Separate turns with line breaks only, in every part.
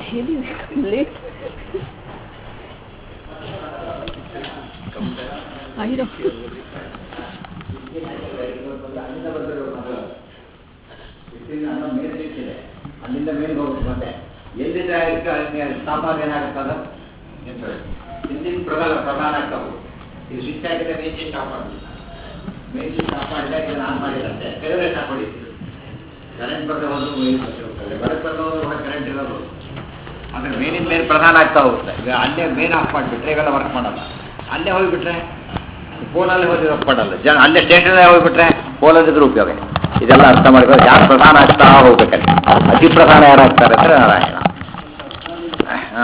Really late. I know.
ಅಲ್ಲಿಂದ ಮೇಲೆ ಹೋಗುತ್ತೆ ಮತ್ತೆ ಎಲ್ಲಿಂದ ತಾಪಮಾನ ಏನಾಗುತ್ತದ ಹಿಂದಿನ ಪ್ರಧಾನ ಪ್ರಧಾನ ಆಗ್ತಾ ಹೋಗುತ್ತೆ ಇದು ಸ್ವಿಚ್ ಆಗಿದ್ರೆ ಮೇನ್ ಸ್ವಿಚ್ ಆಫ್ ಮಾಡಬೇಕು ಮೇನ್ ಸ್ವಿಚ್ ಆಫ್ ಮಾಡಿದಾಗ ಇದನ್ನು ಆನ್ ಮಾಡಿರಂತೆ ಕೆಳಗಡೆ ಸ್ಟಾಪ್ ಹೊಡಿತೀವಿ ಕರೆಂಟ್ ಬರದೆ ಹೋದ್ರು ಮೇನ್ ಹೋಗ್ತದೆ ಬೆಳಕು ಬರದೆ ಹೋದ್ರು ಹೊರಗೆ ಕರೆಂಟ್ ಇರೋದು ಅಂದ್ರೆ ಮೇನಿನ ಮೇಲೆ ಪ್ರಧಾನ ಆಗ್ತಾ ಹೋಗುತ್ತೆ ಈಗ ಅಲ್ಲೇ ಮೇನ್ ಆಫ್ ಮಾಡಿಬಿಟ್ರೆ ಇವೆಲ್ಲ ವರ್ಕ್ ಮಾಡಲ್ಲ ಅಲ್ಲೇ ಹೋಗಿಬಿಟ್ರೆ ಫೋನಲ್ಲಿ ಹೋಗಿ ವರ್ಕ್ ಮಾಡಲ್ಲ ಜನ ಅಲ್ಲೇ ಸ್ಟೇಷನ್ ಹೋಗಿಬಿಟ್ರೆ ಫೋನಲ್ಲಿದ್ರೆ ಉಪಯೋಗ ಇಲ್ಲ. ಇದೆಲ್ಲ ಅರ್ಥ ಮಾಡ್ಕೊಂಡು ಯಾರು ಪ್ರಧಾನ ಆಗ್ತಾ ಹೋಗ್ಬೇಕಲ್ಲಿ ಅತಿ ಪ್ರಧಾನ ಯಾರಾಗ್ತಾರೆ ಅಂದ್ರೆ ನಾರಾಯಣ ಹ.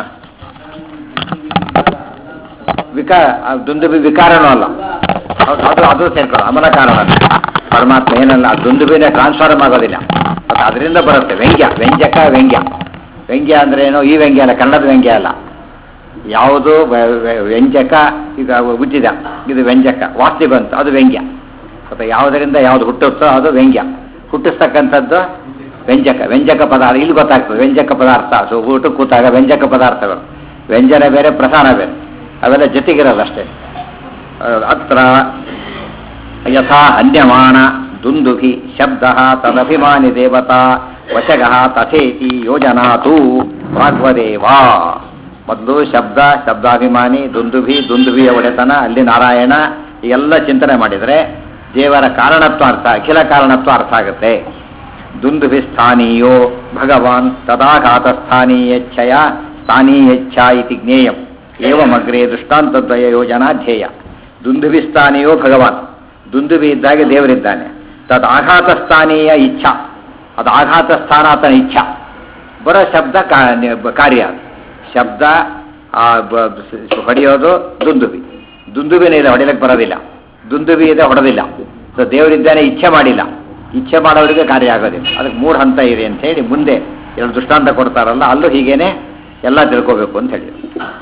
ವಿಕಾರ ದುಂದುಬಿ ವಿಕಾರನೂ ಅಲ್ಲ ಹೌದು, ಅದು ಅದು ಸೇರ್ಕೊಳ್ಳೋ ಅಮಲ ಕಾರಣ ಅಲ್ಲ. ಪರಮಾತ್ಮ ಏನಲ್ಲ ದುಂದುಬಿನೇ ಟ್ರಾನ್ಸ್ಫಾರ್ಮ್ ಆಗೋದಿಲ್ಲ ಅದು ಅದರಿಂದ ಬರುತ್ತೆ ವ್ಯಂಗ್ಯ ವ್ಯಂಜಕ ವ್ಯಂಗ್ಯ ವ್ಯಂಗ್ಯ ಅಂದ್ರೆ ಏನು ಈ ವ್ಯಂಗ್ಯ ಅಲ್ಲ ಕನ್ನಡದ ವ್ಯಂಗ್ಯ ಅಲ್ಲ ಯಾವುದು ವ್ಯ- ವ್ಯ- ವ್ಯಂಜಕ ಈಗ ಉಜ್ಜಿದ ಇದು ವ್ಯಂಜಕ ವಾಸ್ತಿ ಬಂತು ಅದು ವ್ಯಂಗ್ಯ ಅಥವಾ ಯಾವುದರಿಂದ ಯಾವುದು ಹುಟ್ಟುತ್ತೋ ಅದು ವ್ಯಂಗ್ಯ ಹುಟ್ಟಿಸ್ತಕ್ಕಂಥದ್ದು ವ್ಯಂಜಕ ವ್ಯಂಜಕ ಪದಾರ್ಥ ಇಲ್ಲಿ ಗೊತ್ತಾಗ್ತದೆ ವ್ಯಂಜಕ ಪದಾರ್ಥ ಸೊ ಊಟ ಕೂತಾಗ ವ್ಯಂಜಕ ಪದಾರ್ಥಗಳು ವ್ಯಂಜನ ಬೇರೆ ಪ್ರಧಾನ ಬೇರೆ ಅವೆಲ್ಲ ಜೊತೆಗಿರಲ್ಲ ಅಷ್ಟೇ ಅಹ್, ಅತ್ರ ಯಥಾ ಅನ್ಯಮಾನ ದುಂದುಭಿ ಶಬ್ದ ತದಭಿಮಾನಿ ದೇವತಾ ವಚಗ ತಥೇತಿ ಯೋಜನಾತು ವಾಗ್ವದೇವಾ ಮೊದಲು ಶಬ್ದ ಶಬ್ದಾಭಿಮಾನಿ ದುಂದುಭಿ ದುಂದುಭಿಯ ಒಡೆತನ ಅಲ್ಲಿ ನಾರಾಯಣ ಎಲ್ಲ ಚಿಂತನೆ ಮಾಡಿದರೆ ದೇವರ ಕಾರಣತ್ವ ಅರ್ಥ ಅಖಿಲ ಕಾರಣತ್ವ ಅರ್ಥ ಆಗುತ್ತೆ ದುಂದುಭಿ ಸ್ಥಾನೀಯೋ ಭಗವಾನ್ ತದಾಘಾತ ಸ್ಥಾನೀಯಚ್ಛಯ ಸ್ಥಾನೀಯಚ್ಛ ಇತಿ ಜ್ಞೇಯಂ ಏವಮಗ್ರೆ ದೃಷ್ಟಾಂತದ್ವಯ ಯೋಜನಾ ಧ್ಯೇಯ ದುಂದುಭಿ ಸ್ಥಾನೀಯೋ ಭಗವಾನ್ ದುಂದುಭಿ ಇದ್ದಾಗೆ ದೇವರಿದ್ದಾನೆ ತದ್ ಆಘಾತ ಸ್ಥಾನೀಯ ಇಚ್ಛಾ ಅದು ಆಘಾತ ಸ್ಥಾನ ಆತನ ಇಚ್ಛಾ ಬರೋ ಶಬ್ದ ಕಾ- ನೆ- ಕಾರ್ಯ ಅದು. ಶಬ್ದ ಆ, ಬ- ಸ- ಹೊಡೆಯೋದು ದುಂದುಬಿ ದುಂದುಬಿನೇ ಇದೆ ಹೊಡಿಲಕ್ಕೆ ಬರೋದಿಲ್ಲ ದುಂದುಬಿ ಇದೆ ಹೊಡೆದಿಲ್ಲ ಸೊ ದೇವರಿದ್ದಾನೆ ಇಚ್ಛೆ ಮಾಡಿಲ್ಲ ಇಚ್ಛೆ ಮಾಡೋರಿಗೆ ಕಾರ್ಯ ಆಗೋದಿಲ್ಲ ಅದಕ್ಕೆ ಮೂರು ಹಂತ ಇದೆ ಅಂತ ಹೇಳಿ ಮುಂದೆ ಎರಡು ದೃಷ್ಟಾಂತ ಕೊಡ್ತಾರಲ್ಲ ಅಲ್ಲೂ ಹೀಗೇನೆ ಎಲ್ಲ ತಿಳ್ಕೋಬೇಕು ಅಂತ ಹೇಳಿ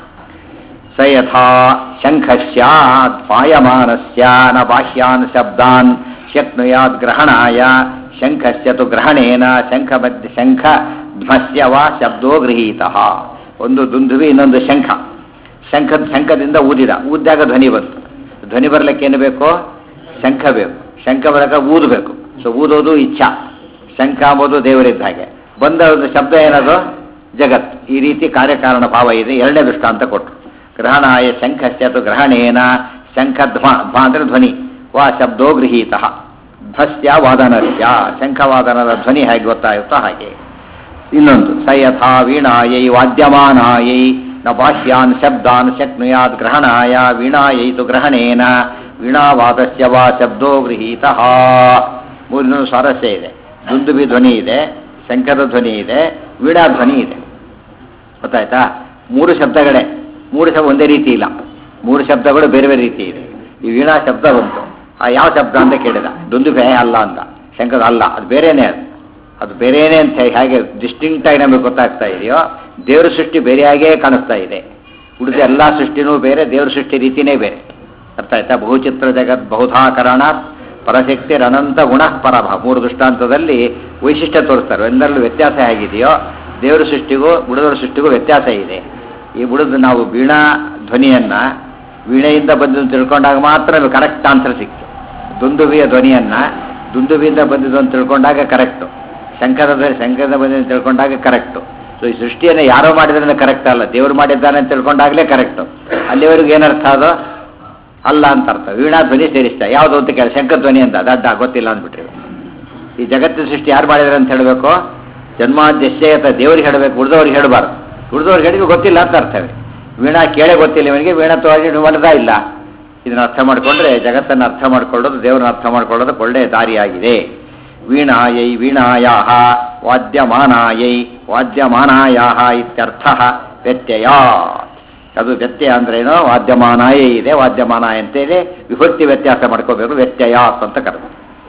ಸ ಯಥಾ ಶಂಖಸ್ಯಾತ್ ಪಾಯಮಾನಸ್ಯ ನ ಬಾಹ್ಯಾನ್ ಶಬ್ದಾನ್ ಶಕ್ನುಯಾತ್ ಗ್ರಹಣಾಯ ಶಂಖಸ್ಯ ತು ಗ್ರಹಣೇನ ಶಂಖ ಮಧ್ಯ ಶಂಖ ಧ್ವಸ್ಯ ವಾ ಶಬ್ದೋ ಗೃಹೀತಃ ಒಂದು ದುಂದುವಿ ಇನ್ನೊಂದು ಶಂಖ ಶಂಖ ಶಂಖದಿಂದ ಊದಿದ ಊದ್ದಾಗ ಧ್ವನಿ ಬಂತು ಧ್ವನಿ ಬರ್ಲಿಕ್ಕೆ ಏನು ಬೇಕು ಶಂಖ ಬೇಕು ಶಂಖ ಬರಕ ಊದಬೇಕು ಸೊ ಊದೋದು ಇಚ್ಛಾ ಶಂಖ ಅಂಬೋದು ದೇವರಿದ್ದ ಹಾಗೆ ಬಂದ ಒಂದು ಶಬ್ದ ಏನದು ಜಗತ್ ಈ ರೀತಿ ಕಾರ್ಯಕಾರಣ ಭಾವ ಇದೆ ಎರಡನೇ ದೃಷ್ಟಾಂತ ಕೊಟ್ಟರು ಗ್ರಹಣಾಯ ಶಂಖಸ್ಯ ತು ಗ್ರಹಣೇನ ಶಂಖ ಧ್ವ ಧ್ವ ಅಂದ್ರೆ ಧ್ವನಿ ವಾ ಶಬ್ದೋ ಗೃಹೀತ ಧ್ವಸ್ಯ ವಾದನಸ್ಯ ಶಂಖವಾದನದ ಧ್ವನಿ ಹೇಗೆ ಗೊತ್ತಾಗುತ್ತೋ ಹಾಗೆ ಇನ್ನೊಂದು ಸ ಯಥಾ ವೀಣಾಯೈ ವಾದ್ಯಮಾನಾಯೈ ನ ಬಾಹ್ಯಾನ್ ಶಬ್ದಾನ್ ಶಕ್ನುಯಾತ್ ಗ್ರಹಣಾಯ ವೀಣಾಯೈ ತು ಗ್ರಹಣೇನ ವೀಣಾವಾದಸ್ಯ ವಾ ಶಬ್ದೋ ಗೃಹೀತ ಮೂರಿನ ಸ್ವಾರಸ್ಯ ಇದೆ ದುಂದುಬಿ ಧ್ವನಿ ಇದೆ ಶಂಕರ ಧ್ವನಿ ಇದೆ ವೀಣಾ ಧ್ವನಿ ಇದೆ ಗೊತ್ತಾಯ್ತಾ ಮೂರು ಶಬ್ದಗಳೇ ಮೂರು ಶಬ್ದ ಒಂದೇ ರೀತಿ ಇಲ್ಲ ಮೂರು ಶಬ್ದಗಳು ಬೇರೆ ಬೇರೆ ರೀತಿ ಇದೆ ಈ ವೀಣಾ ಶಬ್ದ ಬಂತು ಆ ಯಾವ ಶಬ್ದ ಅಂತ ಕೇಳಿದ ದುಂದುಬೆ ಅಲ್ಲ ಅಂತ ಶಂಕರ ಅಲ್ಲ ಅದು ಬೇರೆನೇ ಅದು ಅದು ಬೇರೆನೇ ಅಂತ ಹೇಳಿ ಹೇಗೆ ಡಿಸ್ಟಿಂಕ್ಟ್ ಆಗಿ ನಮಗೆ ಗೊತ್ತಾಗ್ತಾ ಇದೆಯೋ ದೇವ್ರ ಸೃಷ್ಟಿ ಬೇರೆಯಾಗೇ ಕಾಣಿಸ್ತಾ ಇದೆ ಉಳಿದ ಎಲ್ಲ ಸೃಷ್ಟಿನೂ ಬೇರೆ ದೇವ್ರ ಸೃಷ್ಟಿ ರೀತಿನೇ ಬೇರೆ ಅರ್ಥ ಆಯ್ತಾ ಬಹುಚಿತ್ರ ಜಗತ್ ಬಹುಧಾಕರಣ ಪರಶಕ್ತಿ ಅನಂತ ಗುಣ ಪರಭ ಮೂರು ದೃಷ್ಟಾಂತದಲ್ಲಿ ವೈಶಿಷ್ಟ್ಯ ತೋರಿಸ್ತಾರೆ ಎಲ್ಲರಲ್ಲೂ ವ್ಯತ್ಯಾಸ ಹೇಗಿದೆಯೋ ದೇವರ ಸೃಷ್ಟಿಗೂ ಬುಡದವರ ಸೃಷ್ಟಿಗೂ ವ್ಯತ್ಯಾಸ ಇದೆ ಈ ಬುಡದ ನಾವು ವೀಣಾ ಧ್ವನಿಯನ್ನ ವೀಣೆಯಿಂದ ಬಂದು ತಿಳ್ಕೊಂಡಾಗ ಮಾತ್ರ ನಮಗೆ ಕರೆಕ್ಟ್ ಆನ್ಸರ್ ಸಿಕ್ತು ದುಂದುಬಿಯ ಧ್ವನಿಯನ್ನ ದುಂದುಬಿಯಿಂದ ಬಂದಿದ್ದು ಅಂತ ತಿಳ್ಕೊಂಡಾಗ ಕರೆಕ್ಟು ಶಂಕರ ಧ್ವನಿ ಶಂಕರದ ಬಂದಿದ್ದು ಅಂತ ತಿಳ್ಕೊಂಡಾಗ ಕರೆಕ್ಟು ಸೊ ಈ ಸೃಷ್ಟಿಯನ್ನು ಯಾರೋ ಮಾಡಿದ್ರೆ ಕರೆಕ್ಟ್ ಅಲ್ಲ ದೇವರು ಮಾಡಿದ್ದಾನೆ ಅಂತ ತಿಳ್ಕೊಂಡಾಗಲೇ ಕರೆಕ್ಟು ಅಲ್ಲಿವರೆಗೂ ಏನರ್ಥ ಅದು ಅಲ್ಲ ಅಂತ ಅರ್ಥ ವೀಣಾ ಧ್ವನಿ ಸೇರಿಸ್ತಾ ಯಾವುದು ಅಂತ ಕೇಳಿ ಶಂಕರ ಧ್ವನಿ ಅಂತ ದಡ್ಡ ಗೊತ್ತಿಲ್ಲ ಅಂದ್ಬಿಟ್ರಿ ಈ ಜಗತ್ತಿನ ಸೃಷ್ಟಿ ಯಾರು ಮಾಡಿದಾರೆ ಅಂತ ಹೇಳಬೇಕು ಜನ್ಮಾದ್ಯಶ್ಚಯತ ದೇವ್ರಿಗೆ ಹೇಳಬೇಕು ಉಳಿದವ್ರಿಗೆ ಹೇಳಬಾರ್ದು ಉಳಿದವ್ರಿಗೆ ಹೇಳಿದ್ರೆ ಗೊತ್ತಿಲ್ಲ ಅಂತ ಅರ್ಥವೇ ವೀಣಾ ಕೇಳೇ ಗೊತ್ತಿಲ್ಲ ಇವನಿಗೆ ವೀಣಾ ತೋರಿ ಹೊಡೆದ ಇಲ್ಲ ಇದನ್ನ ಅರ್ಥ ಮಾಡಿಕೊಂಡ್ರೆ ಜಗತ್ತನ್ನು ಅರ್ಥ ಮಾಡ್ಕೊಳ್ಳೋದು ದೇವರನ್ನ ಅರ್ಥ ಮಾಡ್ಕೊಳ್ಳೋದಕ್ಕೆ ಒಳ್ಳೆಯ ದಾರಿಯಾಗಿದೆ ವೀಣಾಯೈ ವೀಣಾಯಾಹ ವಾದ್ಯಮಾನಾಯೈ ವಾದ್ಯಮಾನಾಯಾಹ ಇತ್ಯರ್ಥ ವ್ಯತ್ಯಯ ಅದು ವ್ಯತ್ಯಯ ಅಂದ್ರೇನು ವಾದ್ಯಮಾನಾಯ ಇದೆ ವಾದ್ಯಮಾನ ಅಂತೇಳಿ ವಿಭಕ್ತಿ ವ್ಯತ್ಯಾಸ ಮಾಡ್ಕೋಬೇಕು ವ್ಯತ್ಯಯ ಅಂತ ಕರೆದು